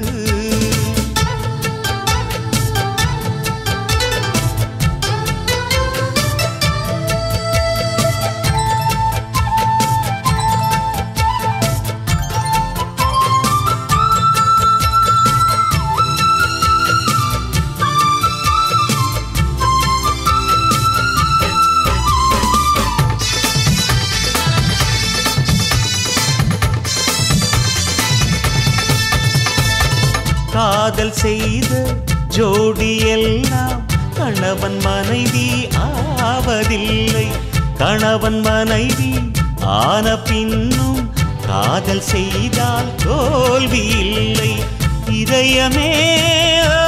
காதல் செய்த ஜோடி எல்லாம் கணவன் மனைவி ஆவதில்லை கணவன் மனைவி ஆன பின்னும் காதல் செய்தால் தோல்வி இல்லை இதயமே ஓ,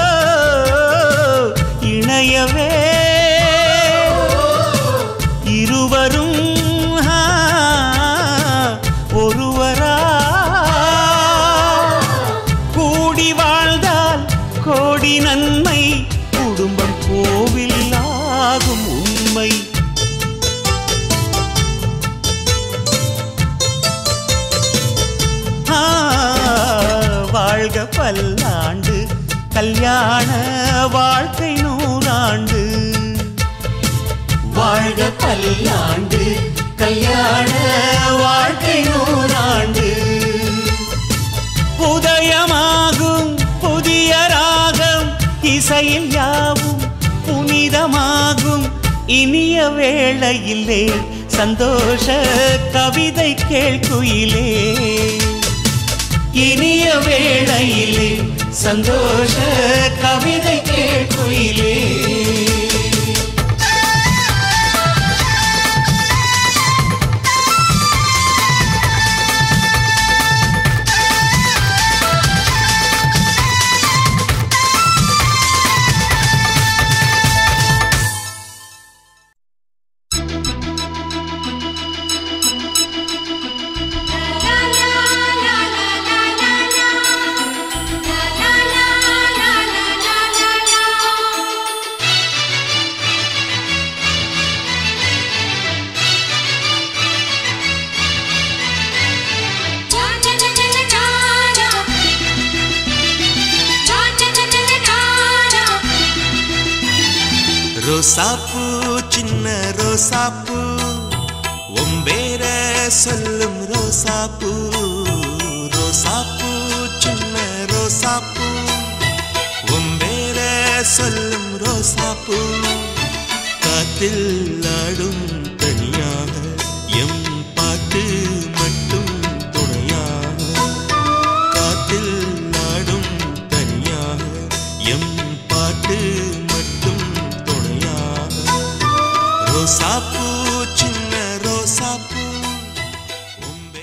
இணையவே இருவரும் ஆ, ஒருவரா கூடி வாழ்ந்தால் கோடி நன்மை குடும்பம் கோவில் ஆகும் உண்மை ஆ, வாழ்க பல்லாண்டு கல்யாண வாழ்க்கை நூறாண்டு வாழ்க பல்லாண்டு கல்யாண வாழ்க்கை நூறாண்டு உதயமாகும் புதிய ராகம் இசையில் யாவும் புனிதமாகும் இனிய வேளையிலே சந்தோஷ கவிதை கேள்குயிலே இனிய வேளையிலே சந்தோஷ கவிதை கேள்குயிலே la la la la la la ரோசாப்பூ சின்ன ரோசாப்பூ ஒம்பேர சொல்லும் ரோசாப்பூ ரோசாப்பூ சின்ன ரோசாப்பூ ஒம்பேர சொல்லும் ரோசாப்பூ காற்றில் ஆடும் தனியாக எம் பாட்டு மட்டும் துணையாக காற்றில் ஆடும் தனியாக எம் பாட்டு மட்டும் துணையாக ரோசாப்பூ சின்ன ரோசாப்பூ உம்பே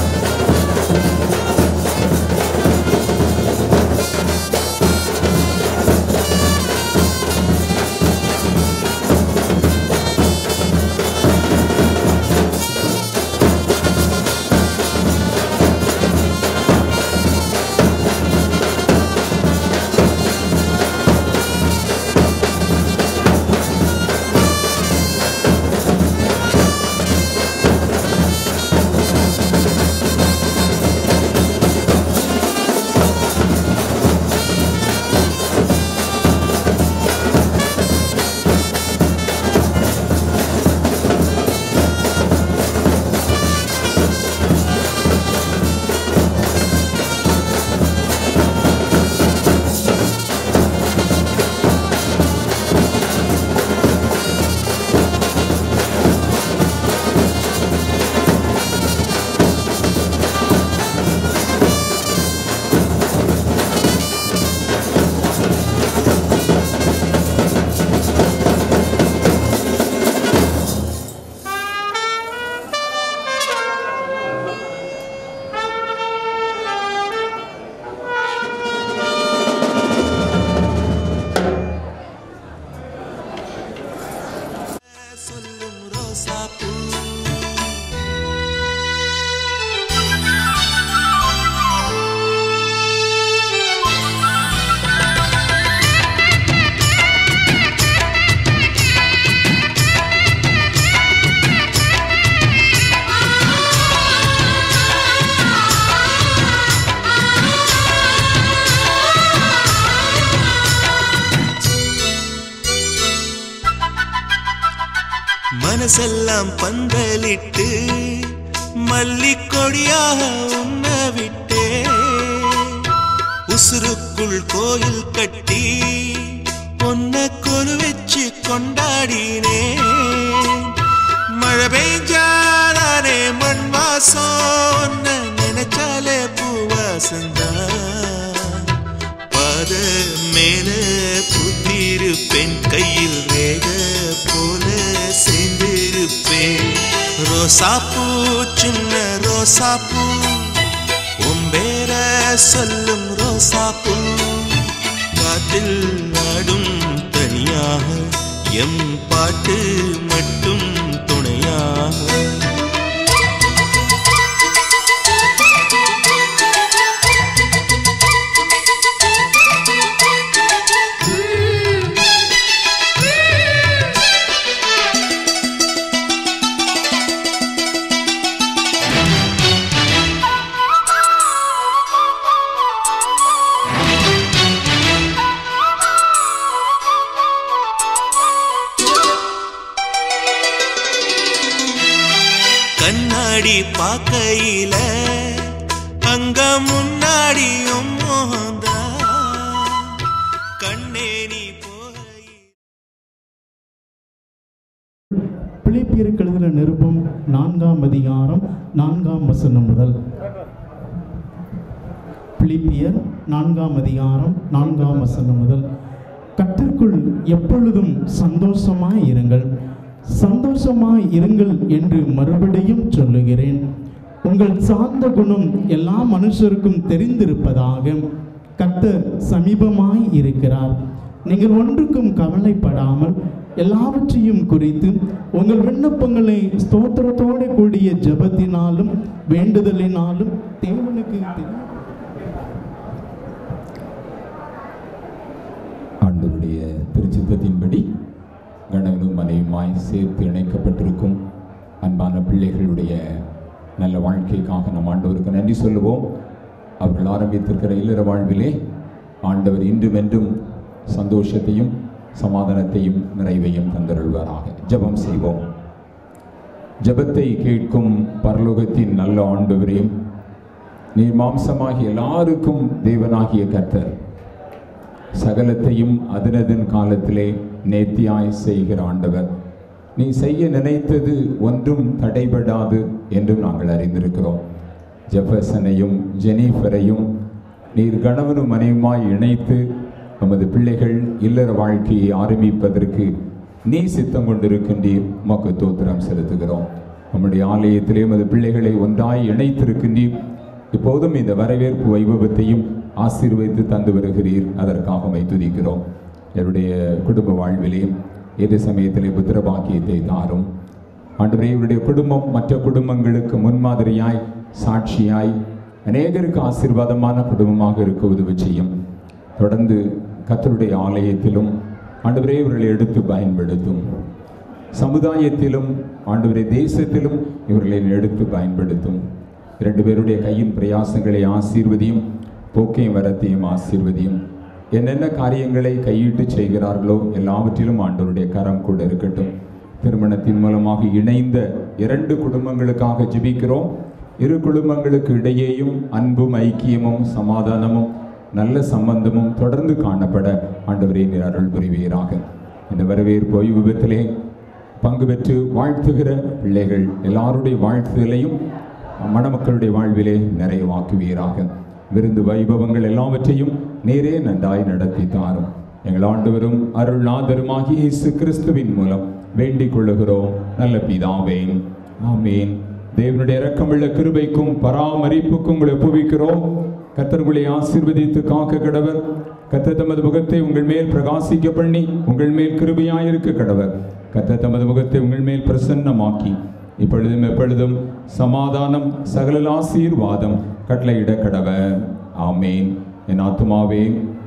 சொல்லும் ரோசாப்பூ மனசெல்லாம் பந்தலிட்டு மல்லிக்கொடியாக உண்ண விட்டே உசுருக்குள் கோயில் கட்டி பொன்ன கொலு வச்சு கொண்டாடினே மழை பெய்ஞ்சாதானே மண் வாசம் உன்னை நினைச்சாலே பூவாசந்தான் பாத மேல புத்திருப்பேன் கையில் ரேக போல சேர்ந்திருப்பேன் ரோசாப்பூ சின்ன ரோசாப்பூ உம்பேர சொல்லும் ரோசாப்பூ காத்தில் நாடும் தனியாக எம் பாட்டு மட்டும் துணையாக கண்ணாடி பார்க்கையில அங்க முன்னாடியும் மோகந்தா கண்ணே நீ போகையில் பிலிப்பியருக்கு எழுதின நிருபம் நான்காம் அதிகாரம் நான்காம் வசனம் முதல் பிலிப்பியர் நான்காம் அதிகாரம் நான்காம் வசனம் முதல் கர்த்தருக்குள் எப்பொழுதும் சந்தோஷமாய் இருங்கள் சந்தோஷமாய் இருங்கள் என்று மறுபடியும் சொல்லுகிறேன் உங்கள் சார்ந்த குணம் எல்லா மனுஷருக்கும் தெரிந்திருப்பதாக கர்த்தர் சமீபமாய் இருக்கிறார் நீங்கள் ஒன்றுக்கும் கவலைப்படாமல் எல்லாவற்றையும் குறித்து உங்கள் விண்ணப்பங்களை ஸ்தோத்திரத்தோடு கூடிய ஜெபத்தினாலும் வேண்டுதலினாலும் தேவனுக்கு தெரிய ஆண்டவருடைய திருச்சித்தத்தின்படி கணவனும் மனைவியுமாய் சேர்த்து இணைக்கப்பட்டிருக்கும் அன்பான பிள்ளைகளுடைய நல்ல வாழ்க்கைக்காக நம் ஆண்டவருக்கு நன்றி சொல்லுவோம் அவர்கள் ஆரம்பித்திருக்கிற இல்லற வாழ்விலே ஆண்டவர் இன்றும் என்றும் சந்தோஷத்தையும் சமாதானத்தையும் நிறைவையும் தந்தருள்வாராக ஜெபம் செய்வோம் ஜெபத்தை கேட்கும் பரலோகத்தின் நல்ல ஆண்டவரையும் நீர் மாம்சமாகிய எல்லாருக்கும் தேவனாகிய கர்த்தர் சகலத்தையும் அதனதன் காலத்திலே நேர்த்தியாய் செய்கிற ஆண்டவர் நீ செய்ய நினைத்தது ஒன்றும் தடைபடாது என்றும் நாங்கள் அறிந்திருக்கிறோம் ஜெஃபர்சனையும் ஜெனிஃபரையும் நீர் கணவனும் மனைவியுமாய் இணைத்து நமது பிள்ளைகள் இல்லற வாழ்க்கையை ஆரம்பிப்பதற்கு நீ சித்தம் கொண்டிருக்கின்றீர் உமக்கு தோத்திரம் செலுத்துகிறோம் நம்முடைய ஆலயத்திலே நமது பிள்ளைகளை ஒன்றாய் இணைத்திருக்கின்றீர் இப்போதும் இந்த வரவேற்பு வைபவத்தையும் ஆசீர்வதித்து தந்து வருகிறீர் அதற்காக உம்மை துதிக்கிறோம் என்னுடைய குடும்ப வாழ்விலே எது சமயத்திலே புத்திர பாக்கியத்தை தாரும் ஆண்டவரே இவருடைய குடும்பம் மற்ற குடும்பங்களுக்கு முன்மாதிரியாய் சாட்சியாய் அநேகருக்கு ஆசீர்வாதமான குடும்பமாக இருக்க உதவி செய்யும் தொடர்ந்து கத்தருடைய ஆலயத்திலும் ஆண்டவரே இவர்களை எடுத்து பயன்படுத்தும் சமுதாயத்திலும் ஆண்டவரே தேசத்திலும் இவர்களை எடுத்து பயன்படுத்தும் இரண்டு பேருடைய கையின் பிரயாசங்களை ஆசீர்வதியும் போக்கையும் வரத்தையும் ஆசீர்வதியும் என்னென்ன காரியங்களை கையிட்டு செய்கிறார்களோ எல்லாவற்றிலும் ஆண்டவருடைய கரம் கூட இருக்கட்டும் திருமணத்தின் மூலமாக இணைந்த இரண்டு குடும்பங்களுக்காக ஜெபிக்கிறோம் இரு குடும்பங்களுக்கு இடையேயும் அன்பும் ஐக்கியமும் சமாதானமும் நல்ல சம்பந்தமும் தொடர்ந்து காணப்பட ஆண்டவரே நீர் அருள் புரிவீராக இந்த வரவேற்பு ஓய்வு விபத்திலே பங்கு பெற்று வாழ்த்துகிற பிள்ளைகள் எல்லாருடைய வாழ்த்துதலையும் மணமக்களுடைய வாழ்விலே நிறைவாக்குவீராக விருந்து வைபவங்கள் எல்லாவற்றையும் நேரே நன்றாய் நடத்தி தாரும் எங்கள் ஆண்டவரும் அருள்நாதருமாகிய இயேசு கிறிஸ்துவின் மூலம் வேண்டிக் கொள்ளுகிறோம் நல்ல பிதாவே ஆமேன் தேவனுடைய இரக்கமுள்ள கிருபைக்கும் பராமரிப்புக்கும் உங்களை ஒப்புவிக்கிறோம் கர்த்தர் உங்களை ஆசீர்வதித்து காக்க கடவர் கர்த்தர் தமது முகத்தை உங்கள் மேல் பிரகாசிக்க பண்ணி உங்கள் மேல் கிருபையாயிருக்க கடவர் கர்த்தர் தமது முகத்தை உங்கள் மேல் பிரசன்னமாக்கி இப்பொழுதும் எப்பொழுதும் சமாதானம் சகல ஆசீர்வாதம் கட்டளையிட கடவர் ஆமேன் என் ஆத்துமாவே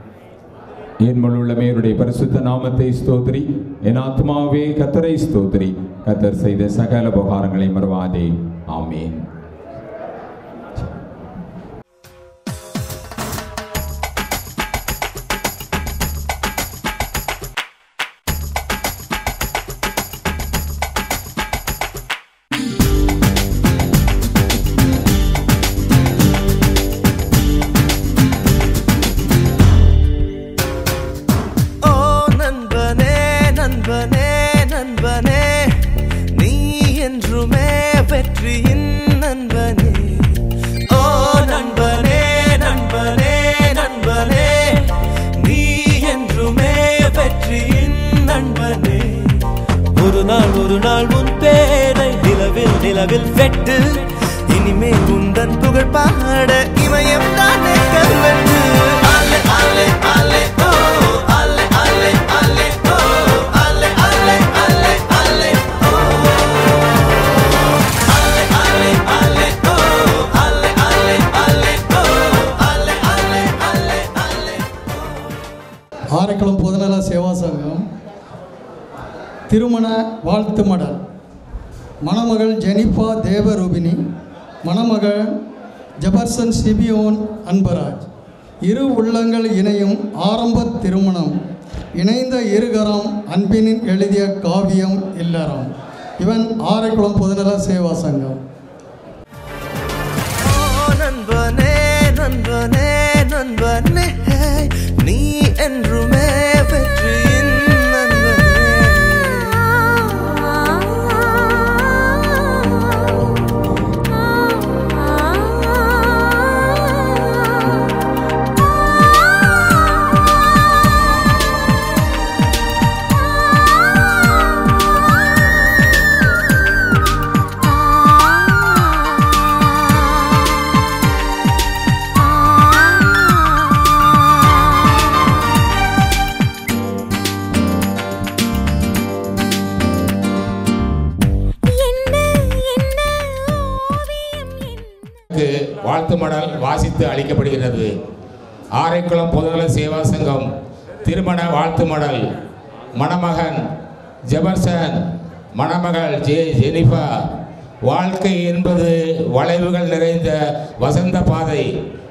என் முழுள்ளமே என்னுடைய பரிசுத்த நாமத்தை ஸ்தோத்திரி என் ஆத்மாவே கத்தரை ஸ்தோத்திரி கத்தர் செய்த சகல உபகாரங்களை மறவாதே ஆமேன் ஓ நண்பனே நண்பனே நண்பனே நீ என்றுமே வெற்றியின் நண்பனே ஓ நண்பனே நண்பனே நண்பனே நீ என்றுமே வெற்றியின் நண்பனே ஒரு நாள் ஒரு நாள் உன் பேரை நிலவில் நிலவில் வெட்டு இனிமேல் உந்தன் புகழ் பாட இமயம் தானே கல்வெட்டு அலே அலே அலே ஓ அலே அலே அலே ஓ அலே அலே அலே அலே ஓ அலே அலே அலே ஓ அலே அலே அலே ஓ அலே அலே அலே அலே ஆரைக்குளம் பொதுநல சேவா சங்கம் திருமண வாழ்த்து மடல் மணமகள் ஜெனிஃபா தேவரூபினி மணமகள் ஜெபர்சன் சிபியோன் அன்பராஜ் இரு உள்ளங்கள் இணையும் ஆரம்ப திருமணம் இணைந்த இருகரம் அன்பினின் எழுதிய காவியம் இல்லறம் இவன் ஆரைக்குளம் பொதுநல சேவா சங்கம் ஓ நண்பனே நண்பனே நண்பனே நீ என்றுமே வெற்றியின் நண்பனே க்கு வாழ்த்து மடல் வாசித்து அளிக்கப்படுகிறது ஆரைக்குளம் பொதுநல சேவா சங்கம் திருமண வாழ்த்து மடல் மணமகன் ஜெபர்சன் மணமகள் ஜே ஜெனிஃபா வாழ்க்கை என்பது வளைவுகள் நிறைந்த வசந்த பாதை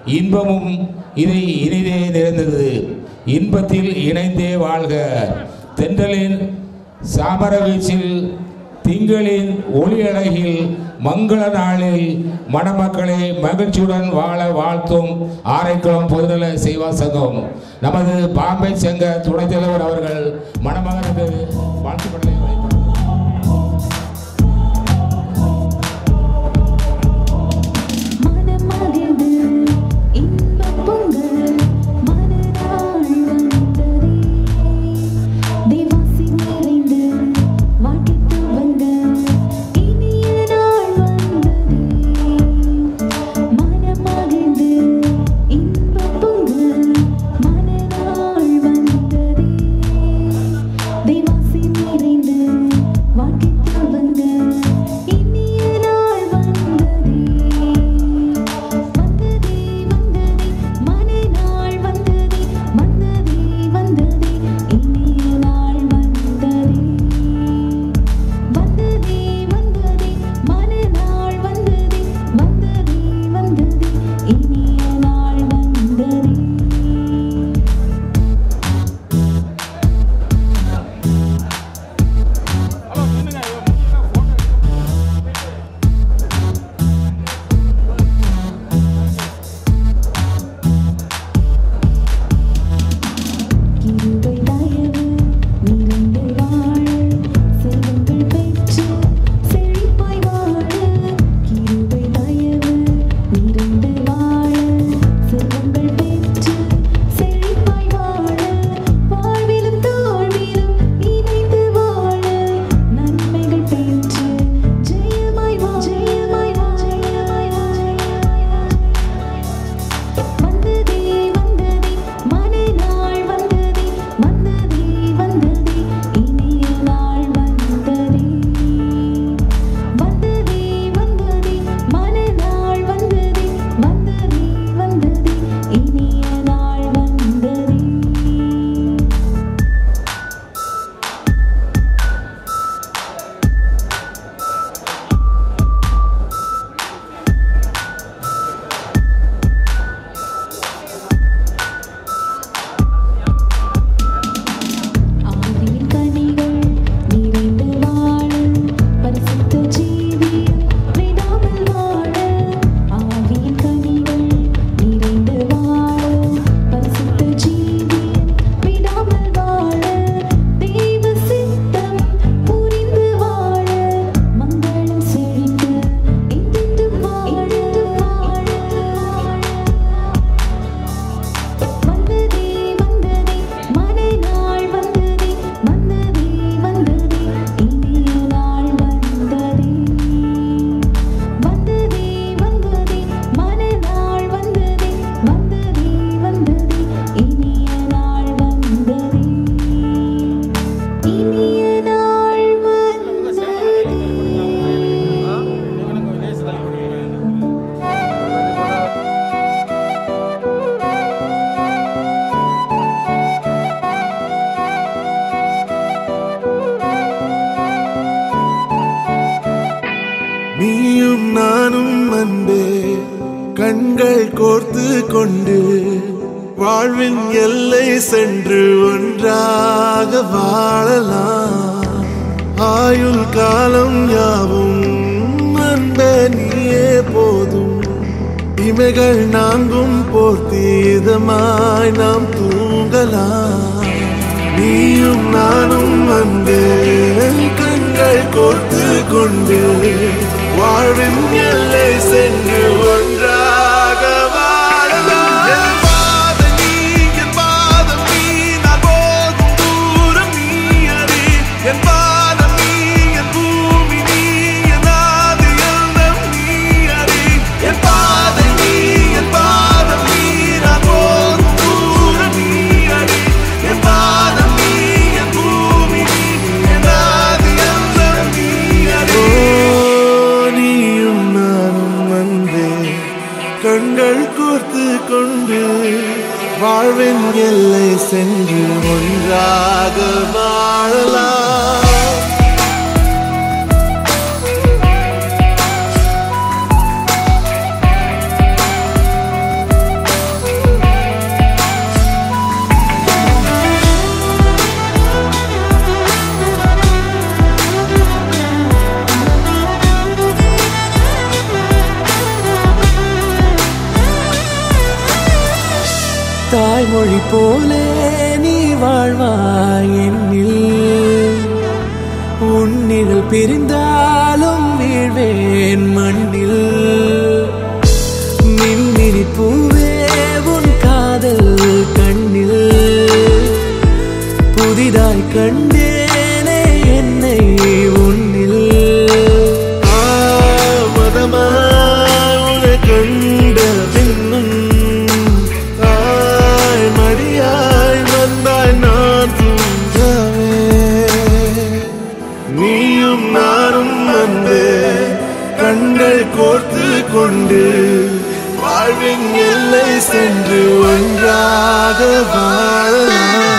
இன்பமும் இதை இனிதே நிறைந்தது இன்பத்தில் இணைந்தே வாழ்க தென்றலின் சாமர வீச்சில் திங்களின் ஒளியழகில் மங்கள நாளில் மணமக்களை மகிழ்ச்சியுடன் வாழ வாழ்த்தும் ஆரைக்குளம் பொதுநல சேவா சங்கம் நமது பாம்பே சங்க துணைத் தலைவர் அவர்கள் மணமகனுக்கு வாழ்த்துக்களை நீயும் நானும் அன்பே கண்கள் கோர்த்து கொண்டு வாழ்வின் எல்லை சென்று ஒன்றாக வாழலாம் ஆயுள் காலம் யாவும் அன்பே நீயே போதும் இமைகள் நான்கும் போர்த்தி இதமாய் நாம் தூங்கலாம் நீயும் நானும் அன்பே கண்கள் கோர்த்து கொண்டு வாழ்வின் எல்லை சென்று ஒன்றாக வாழலாம் என் பாதம் நீ, என் பாதம் நீ, நான் போகும் தூரம் நீ அறி. என் பாதம் நீ, என் பூமி நீ, என் ஆதி எல்லாம் நீ அறி. என் பாதம் நீ, என் பாதம் நீ, நான் போகும் தூரம் நீ அறி. என் பாதம் நீ, என் பூமி நீ, என் ஆதி எல்லாம் நீ அறி. நீயும் நானும் வந்தே கண்கள் கோர்த்து கொண்டு வாழ்வின் எல்லை சென்று ஒன்றாக வாழலாம் ஆ தாய்மொழி போலே நீ வாழ்வாய் என்னில் உன்னிகள் பிரிந்தாலும் வீழ்வேன் மண்ணில் மின்மினி பூவே உன் காதல் கண்ணில் புதிதாய் கண்டேனே என்னை உன்னில் ஆமதமாய் உன்னை கண்ட பின்னும் தாய் மடியாய் வந்தாய் நான் தூங்கவே நீயும் நானும் வந்து கண்கள் கோர்த்து கொண்டு வாழ்வின் எல்லை சென்று ஒன்றாக வாழலாம்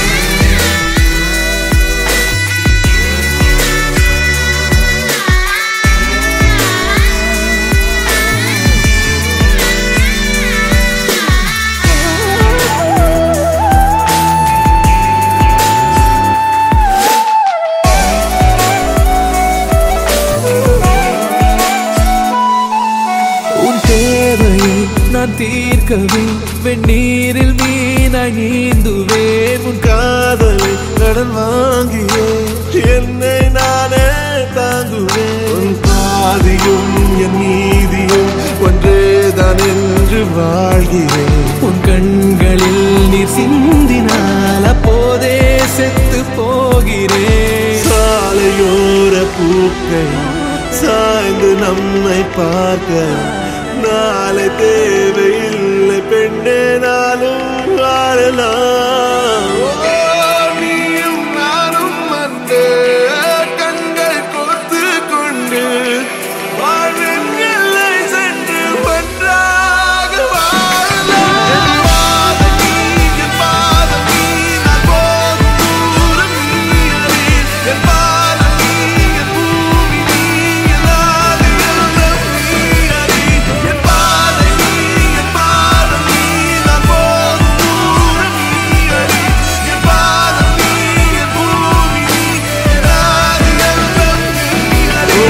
உன் தேவையை நான் தீர்க்கவே வெந்நீரில் மீனாய் நீந்துவேன் உன் காதலை கடன் வாங்கியே என்னை நானே தாங்குவேன் உன் பாதியும் என் நீதியும் ஒன்றேதான் என்று வாழ்கிறேன் உன் கண்களில் நீர் சிந்தினால் அப்போதே செத்து போகிறேன் சாலையோர பூக்கள் சாய்ந்து நம்மை பார்க்க நாளை தேவையில்லை பெண்ணே நாளும் வாழலாம் ஓ, நீயும் நானும் வந்து கண்கள் கோர்த்து கொண்டு வாழ்வின் எல்லை சென்று ஒன்றாக வாழலாம் என் பாதம் நீ, என் பாதம் நீ, நான் போகும் தூரம் நீ அறி. என் பாதம் நீ, என் பூமி நீ, என் ஆதி எல்லாம் நீ அறி. என் பாதை நீ, என் பாதம் நீ, நான் போகும் தூரம் நீ அறி. என் பாதம் நீ, என் பூமி நீ, என் ஆதி எல்லாம் நீ அறி.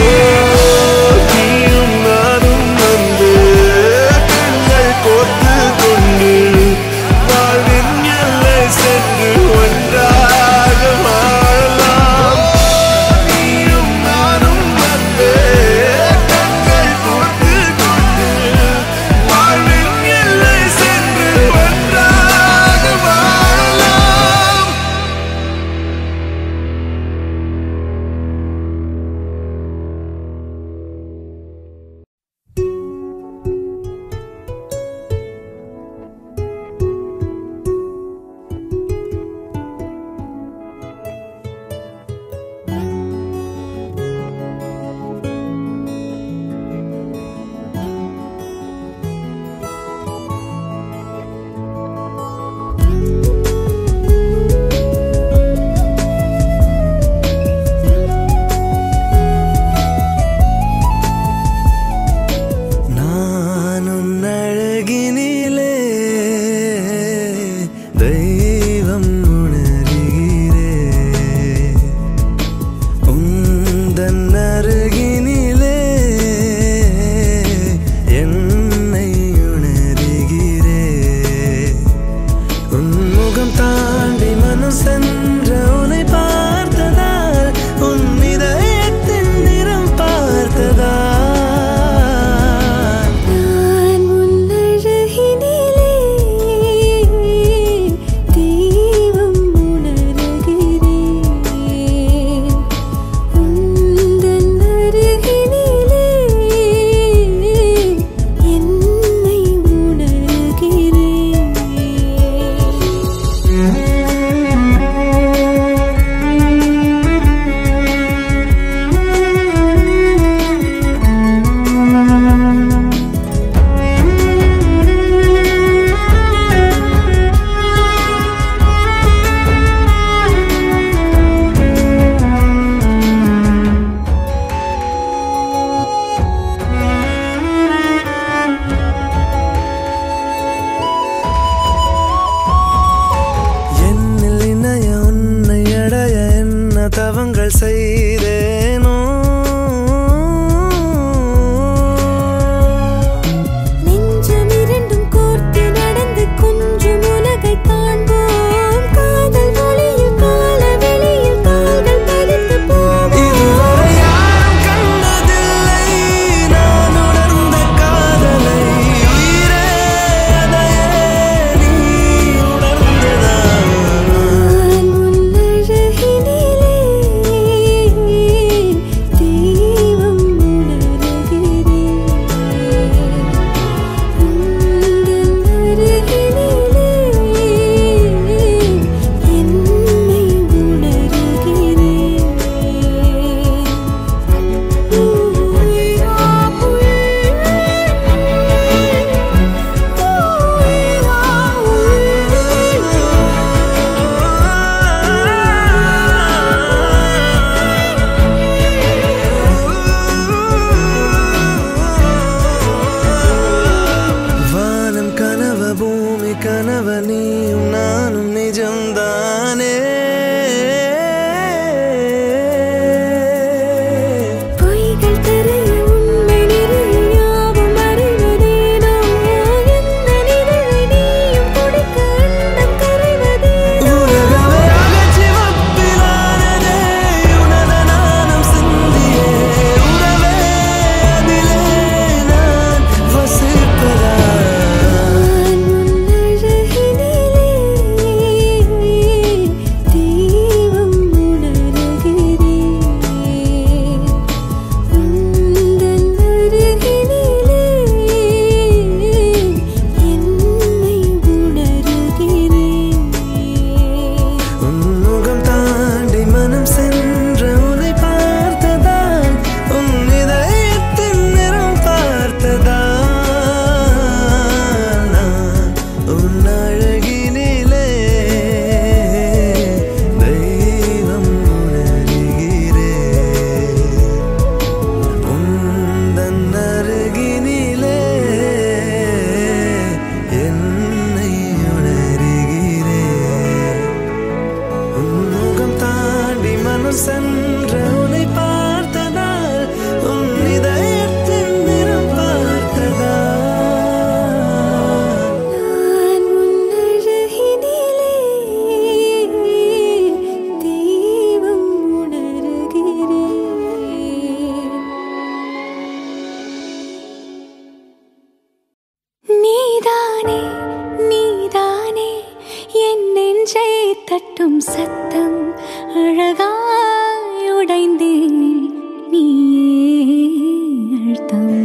நீயும் நானும் வந்து கண்கள் கோர்த்து கொண்டு வாழ்வின் எல்லை சென்று ஒன்றாக வாழலாம் நீயும் நானும் வந்து கண்கள் கோர்த்து கொண்டு வாழ்வின் எல்லை சென்று ஒன்றாக வாழலாம் நான் உன் அழகினிலே தெய்வம் உணர்கிறேன் உந்தன் அருகினிலே என்னை உணர்கிறேன் உன் முகம் தாண்டி மனம் சென்ற உன்னை பார்த்ததால் உன் இதயத்தின் நிறம் பார்த்ததால் நான் உன்னழகினிலே தெய்வம் உணர்கிறேன் உந்தன் அருகினிலே என்னை உணர்கிறேன் என்னில் இணைய உன்னை அடைய என்ன தவங்கள் செய்தேனோ நெஞ்சம் இரண்டும் கோர்த்து நடந்து கொஞ்சம் உலகை கணவனியும் நானும் நிஜம்தானே பொய்கள் தெரிய உண்மை நிறைய யாவும் அறிவதேனோ எந்த நிழலை நீயும் கொடுக்க எண்ணம் கரைவதேனோ உலகமே அகச்சிவப்பிலானதே உனத நாணம் சிந்தியே உறவே அதிலே நான் வசிப்பதா தெய்வம் உணர்கிறேன் உந்தன் அருகினிலே என்னை உணர்கிறேன் உன் முகம் தாண்டி மனம் சென்ற உன்னை பார்த்ததால் உன் இதயத்தின் நிறம் பார்த்ததால் நான் உன் அழகினிலே தெய்வம் உணர்கிறேன் உந்தன் அருகினிலே என்னை உணர்கிறேன் உன்முகம் தாண்டி மனம் சென்ற உன்னை பார்த்ததால் உன் இதயத்தின் நிறம் பார்த்ததால் நான் உன் அழகினிலே தெய்வம் உணர்கிறேன் நீதானே நீதானே என் நெஞ்சை தட்டும் சத்தம் அழகாய் உடைந்தேன் நீயே அழுத்தம்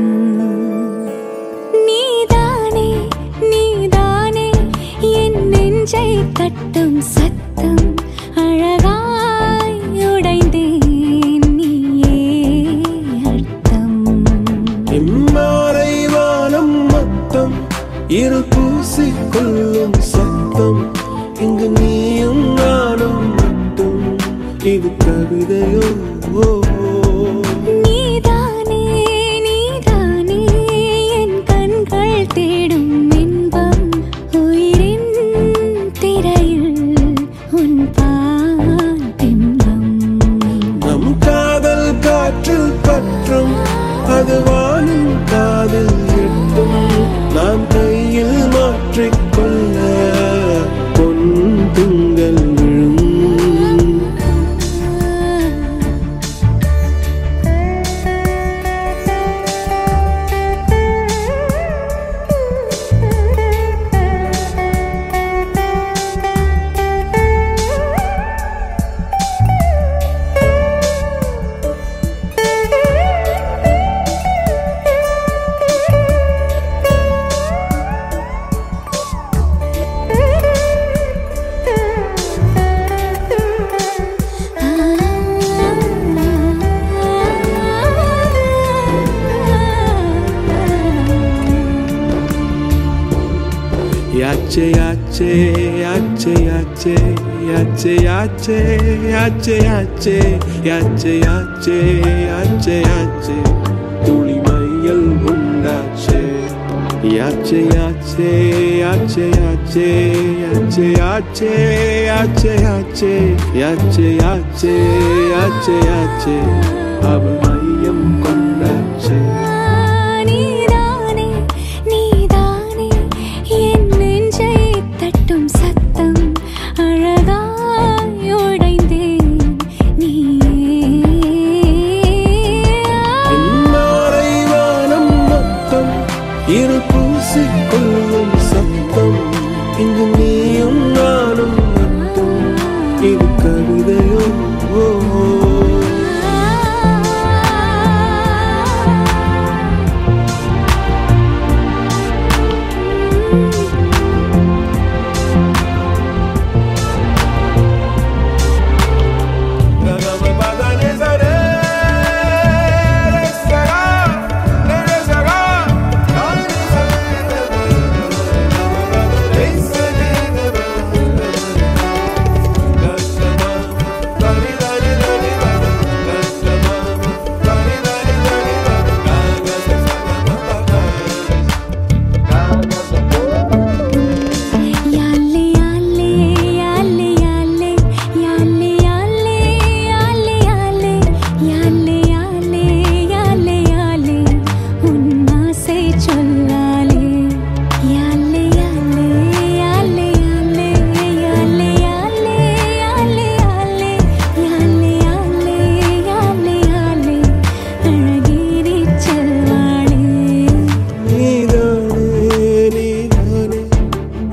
நீதானே நீதானே என் நெஞ்சை தட்டும் சத்தம் அழகாய் உடைந்தேன் நீயே அழுத்தம் இம்மாறை வானம் மொத்தம் இரு பூசிக்கொள்ளும் சத்தம் இங்கு நீயும் நானும் மட்டும் இது கவிதையோ ஓ, ஓ. நீதானே நீதானே என் கண்கள் தேடும் இன்பம் உயிரின் திரையில் உன் பால் பிம்பம் நம் காதல் காற்றில் பற்றும் அது வானின் காதில் எட்டும் நாம் கையில் மாற்றிக்கொள்ள பொன் திங்கள் விழும் Yache, yache, yache, yache, yache, yache, yache, yache, yache, yache, yache, yache, துளி மையல் உண்டாச்சே யாச்சே யாச்சே யாச்சே யாச்சே யாச்சே யாச்சே யாச்சே யாச்சே யாச்சே யாச்சே யாச்சே யாச்சே அவள் மையம் கொண்டாச்சே நீதானே நீதானே என் நெஞ்சை தட்டும் சத்தம் அழகாய் உடைந்தேன் நீயே இம்மாறை வானம் மொத்தம் இரு பூசிக்கொள்ளும் சத்தம் இங்கு நீயும் நானும் மட்டும் இது கவிதையோ ஓ, ஓ. Hey,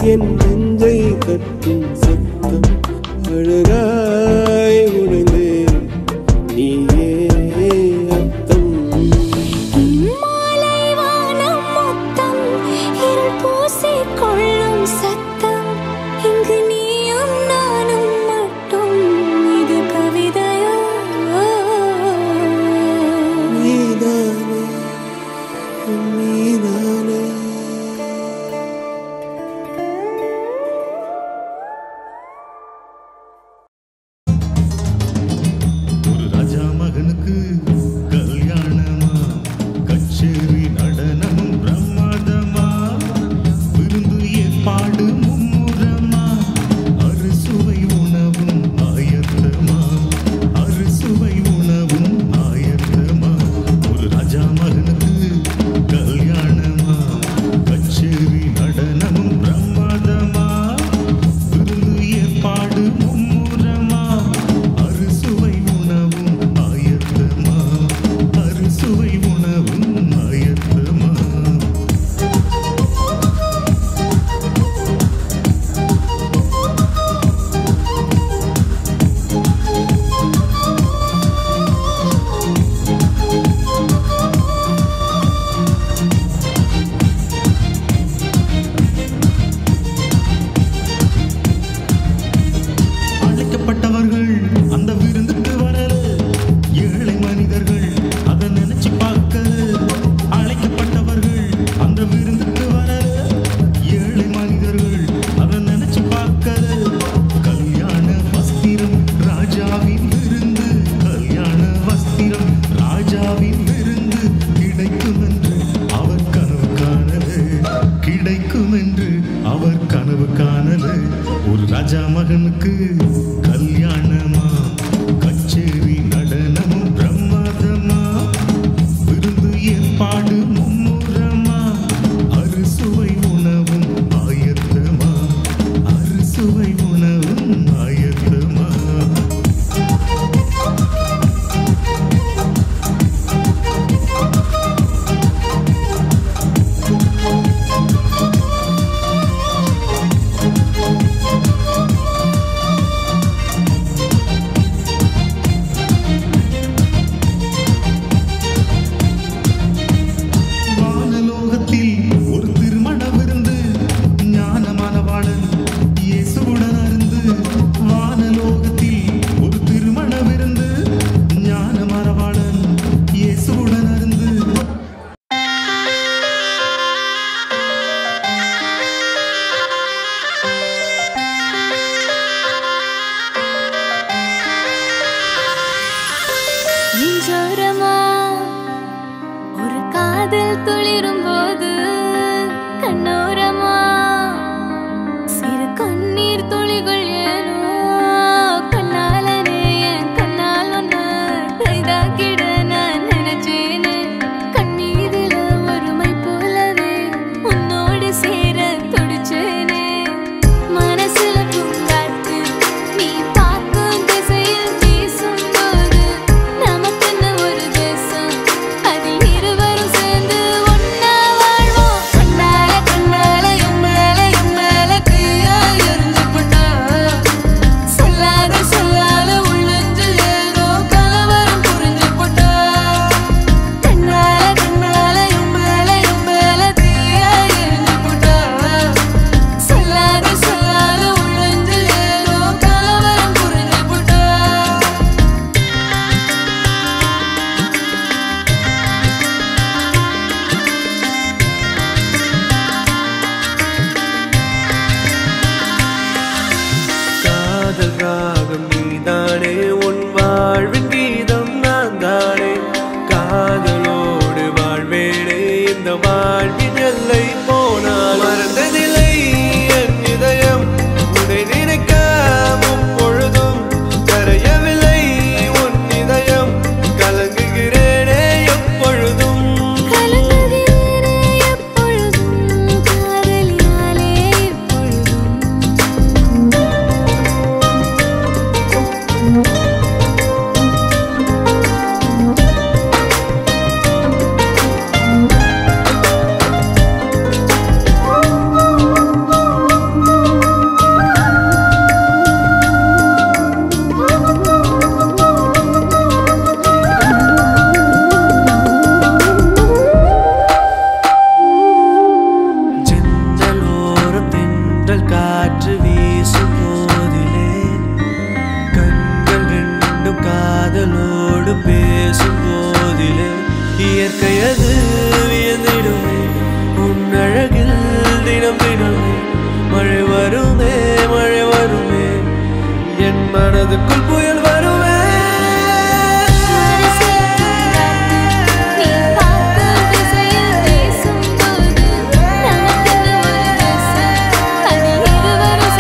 என் நெஞ்சை தட்டும் சத்தம் அழகாய் உடைந்தேன் நீயே அர்த்தம் மாலை வானம் மொத்தம் இருள் பூசிக் கொள்ளும் சத்தம் இங்கு நீயும் நானும் மட்டும் இது கவிதையோ நீதானே நீதானே ஒரு ராஜா மகனுக்கு கல்யாணமா கச்சேரி நடனமும் பிரமாதமா விருந்து ஏற்பாடு மும்முரமா அறுசுவை உணவும் ஆயத்தமா அறுசுவை உணவும் ஆயத்தமா ஒரு ராஜா மகனுக்கு கல்யாணமா கச்சேரி நடனமும் பிரமாதமா விருந்து ஏற்பாடு மும்முரமா அறுசுவை உணவும் ஆயத்தமா அறுசுவை உணவும் ஆயத்தமா அழைக்கப்பட்டவர்கள் அந்த விருந்துக்கு வரல ஏழை மனிதர்கள் அதை நினைச்சு பார்க்க அழைக்கப்பட்டவர்கள் அந்த விருந்துக்கு வரல ஏழை மனிதர்கள் அதை நினைச்சு பார்க்க கல்யாண வஸ்திரம் ராஜாவின் விருந்து கல்யாண வஸ்திரம் ராஜாவின் விருந்து கிடைக்கும் என்று அவர் கனவு காணது கிடைக்கும் என்று அவர் கனவு காணது ஒரு ராஜா மகனுக்கு கல்யாணமா கச்சேரி நடனமும் பிரமாதமா விருந்து ஏற்பாடு மும்முரமா அறுசுவை உணவும் ஆயத்தமா அறுசுவை உணவும் ஆயத்தமா தென்றல் காற்று வீசும் போதிலே கண்கள் ரெண்டும் காதலோடு பேசும் போதிலே இயற்கையது வியந்திடுமே உன் அழகில் தினம் தினமே மழை வருமே மழை வருமே என் மனதுக்குள் புயல் வருமே திசையில் வீசும்போது நமக்கென ஒரு ரசம் அது இருவரும்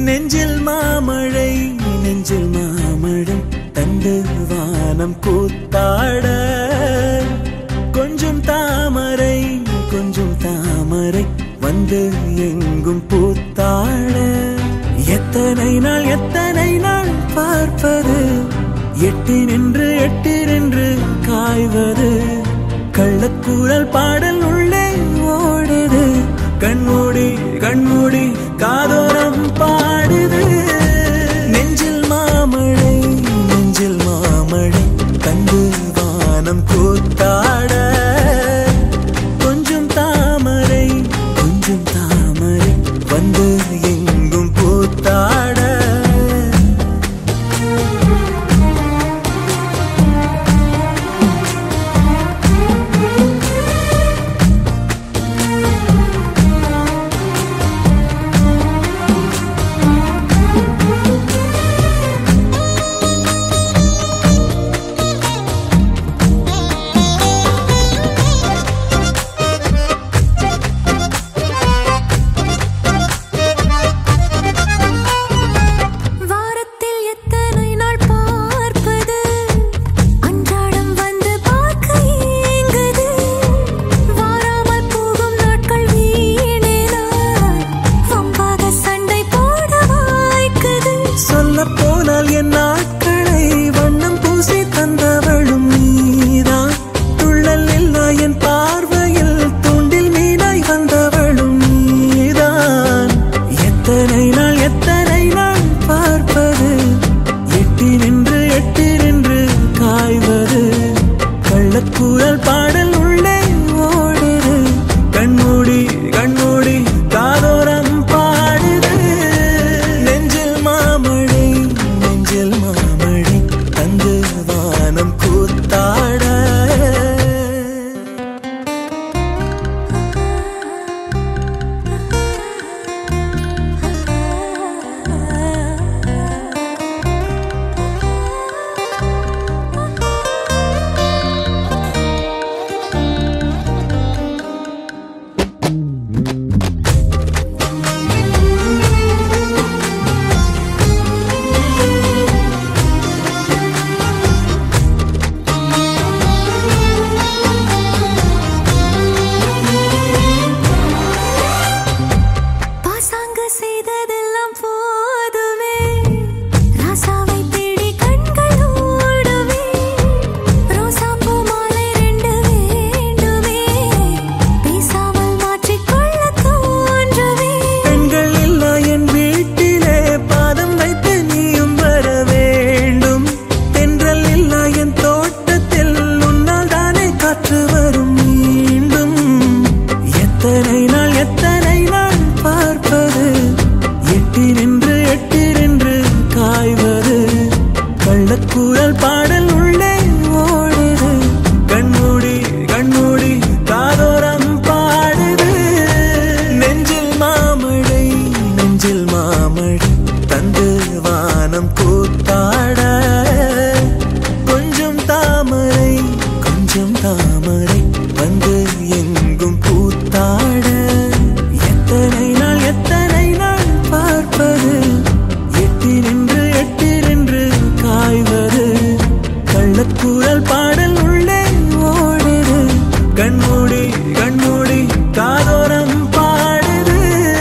நெஞ்சில் மாமழை நெஞ்சில் மாமழை தந்து வானம் கூத்தாட கொஞ்சம் தாமரை கொஞ்சம் தாமரை வந்து எங்கும் பூத்தாட எத்தனை நாள் எத்தனை நாள் பார்ப்பது எட்டி நின்று எட்டி நின்று காய்வது கள்ளக்கூறல் பாடல் உள்ளே ஓடுது கண்மூடி கண்மூடி காதோரம் பாடுது நெஞ்சில் மாமழை நெஞ்சில் மாமழை கண்டு வானம் கூத்தாட கொஞ்சம் தாமரை கொஞ்சம் தாமரை வந்து எங்கும் பூத்தாட வாரத்தில் எத்தனை நாள் பார்ப்பது அன்றாடம் வந்து பார்க்க ஏங்குது வாராமல் போகும் நாட்கள் வீணேனா வம்பாக சண்டை போட வாய்க்குது சொல்ல போனால் என் நாட்களை வண்ணம் பூசி தந்தவளும் நீதான் துள்ளல் இல்லா என் பார்வையில் தூண்டில் மீனாய் வந்தவளும் நீதான் எத்தனை நாள் எத்தனை நாள் பார்ப்பது எட்டி நின்று எட்டி நின்று காய்வது கள்ளக்கூறல் பாடல் உள்ளே ஓடுது கண்மூடி கண்மூடி காதோரம் பாடுது நெஞ்சில் மாமழை நெஞ்சில் மாமழை தந்து வானம் கூத்தாட பாசாங்கு செய்ததெல்லாம் போதுமே ராசாவை தேடி கண்கள் ஓடுமே ரோசாப்பூ மாலை ரெண்டு வேண்டுமே பேசாமல் மாற்றிக்கொள்ள தோன்றுமே பெண்கள் இல்லா என் வீட்டிலே பாதம் வைத்து நீயும் வர வேண்டும் தென்றல் இல்லா என் தோட்டத்தில் உன்னால் தானே காற்று வரும் மீண்டும் எத்தனை நாள் எத்தனை நாள் பார்ப்பது எட்டி நின்று எட்டி நின்று காய்வது கள்ளக்கூறல் பாடல் உள்ளே ஓடுது கண்மூடி கண்மூடி காதோரம் பாடுது நெஞ்சில் மாமழை நெஞ்சில் மாமழை தந்து வானம் கூத்தாட கொஞ்சம் தாமரை கொஞ்சம் தாமரை வந்து எங்கும் பூத்தாட எத்தனை நாள் எத்தனை நாள் பார்ப்பது எட்டி நின்று எட்டி நின்று காய்வது கள்ளக்கூறல் பாடல் உள்ளே ஓடுது கண்மூடி கண்மூடி காதோரம் பாடுது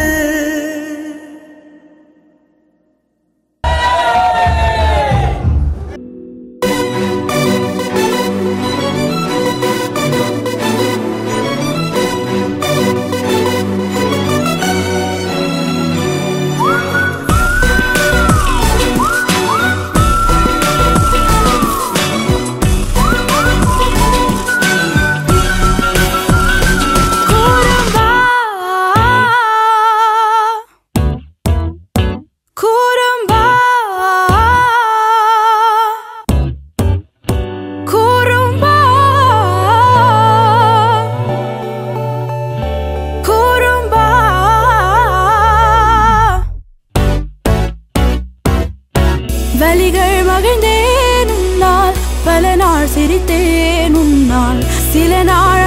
கூறும்பா கூறும்பா கூறும்பா வலிகள் மகிழ்ந்தேன் உன்னால் பல நாள் சிரித்தேன் உன்னால் சில நாள்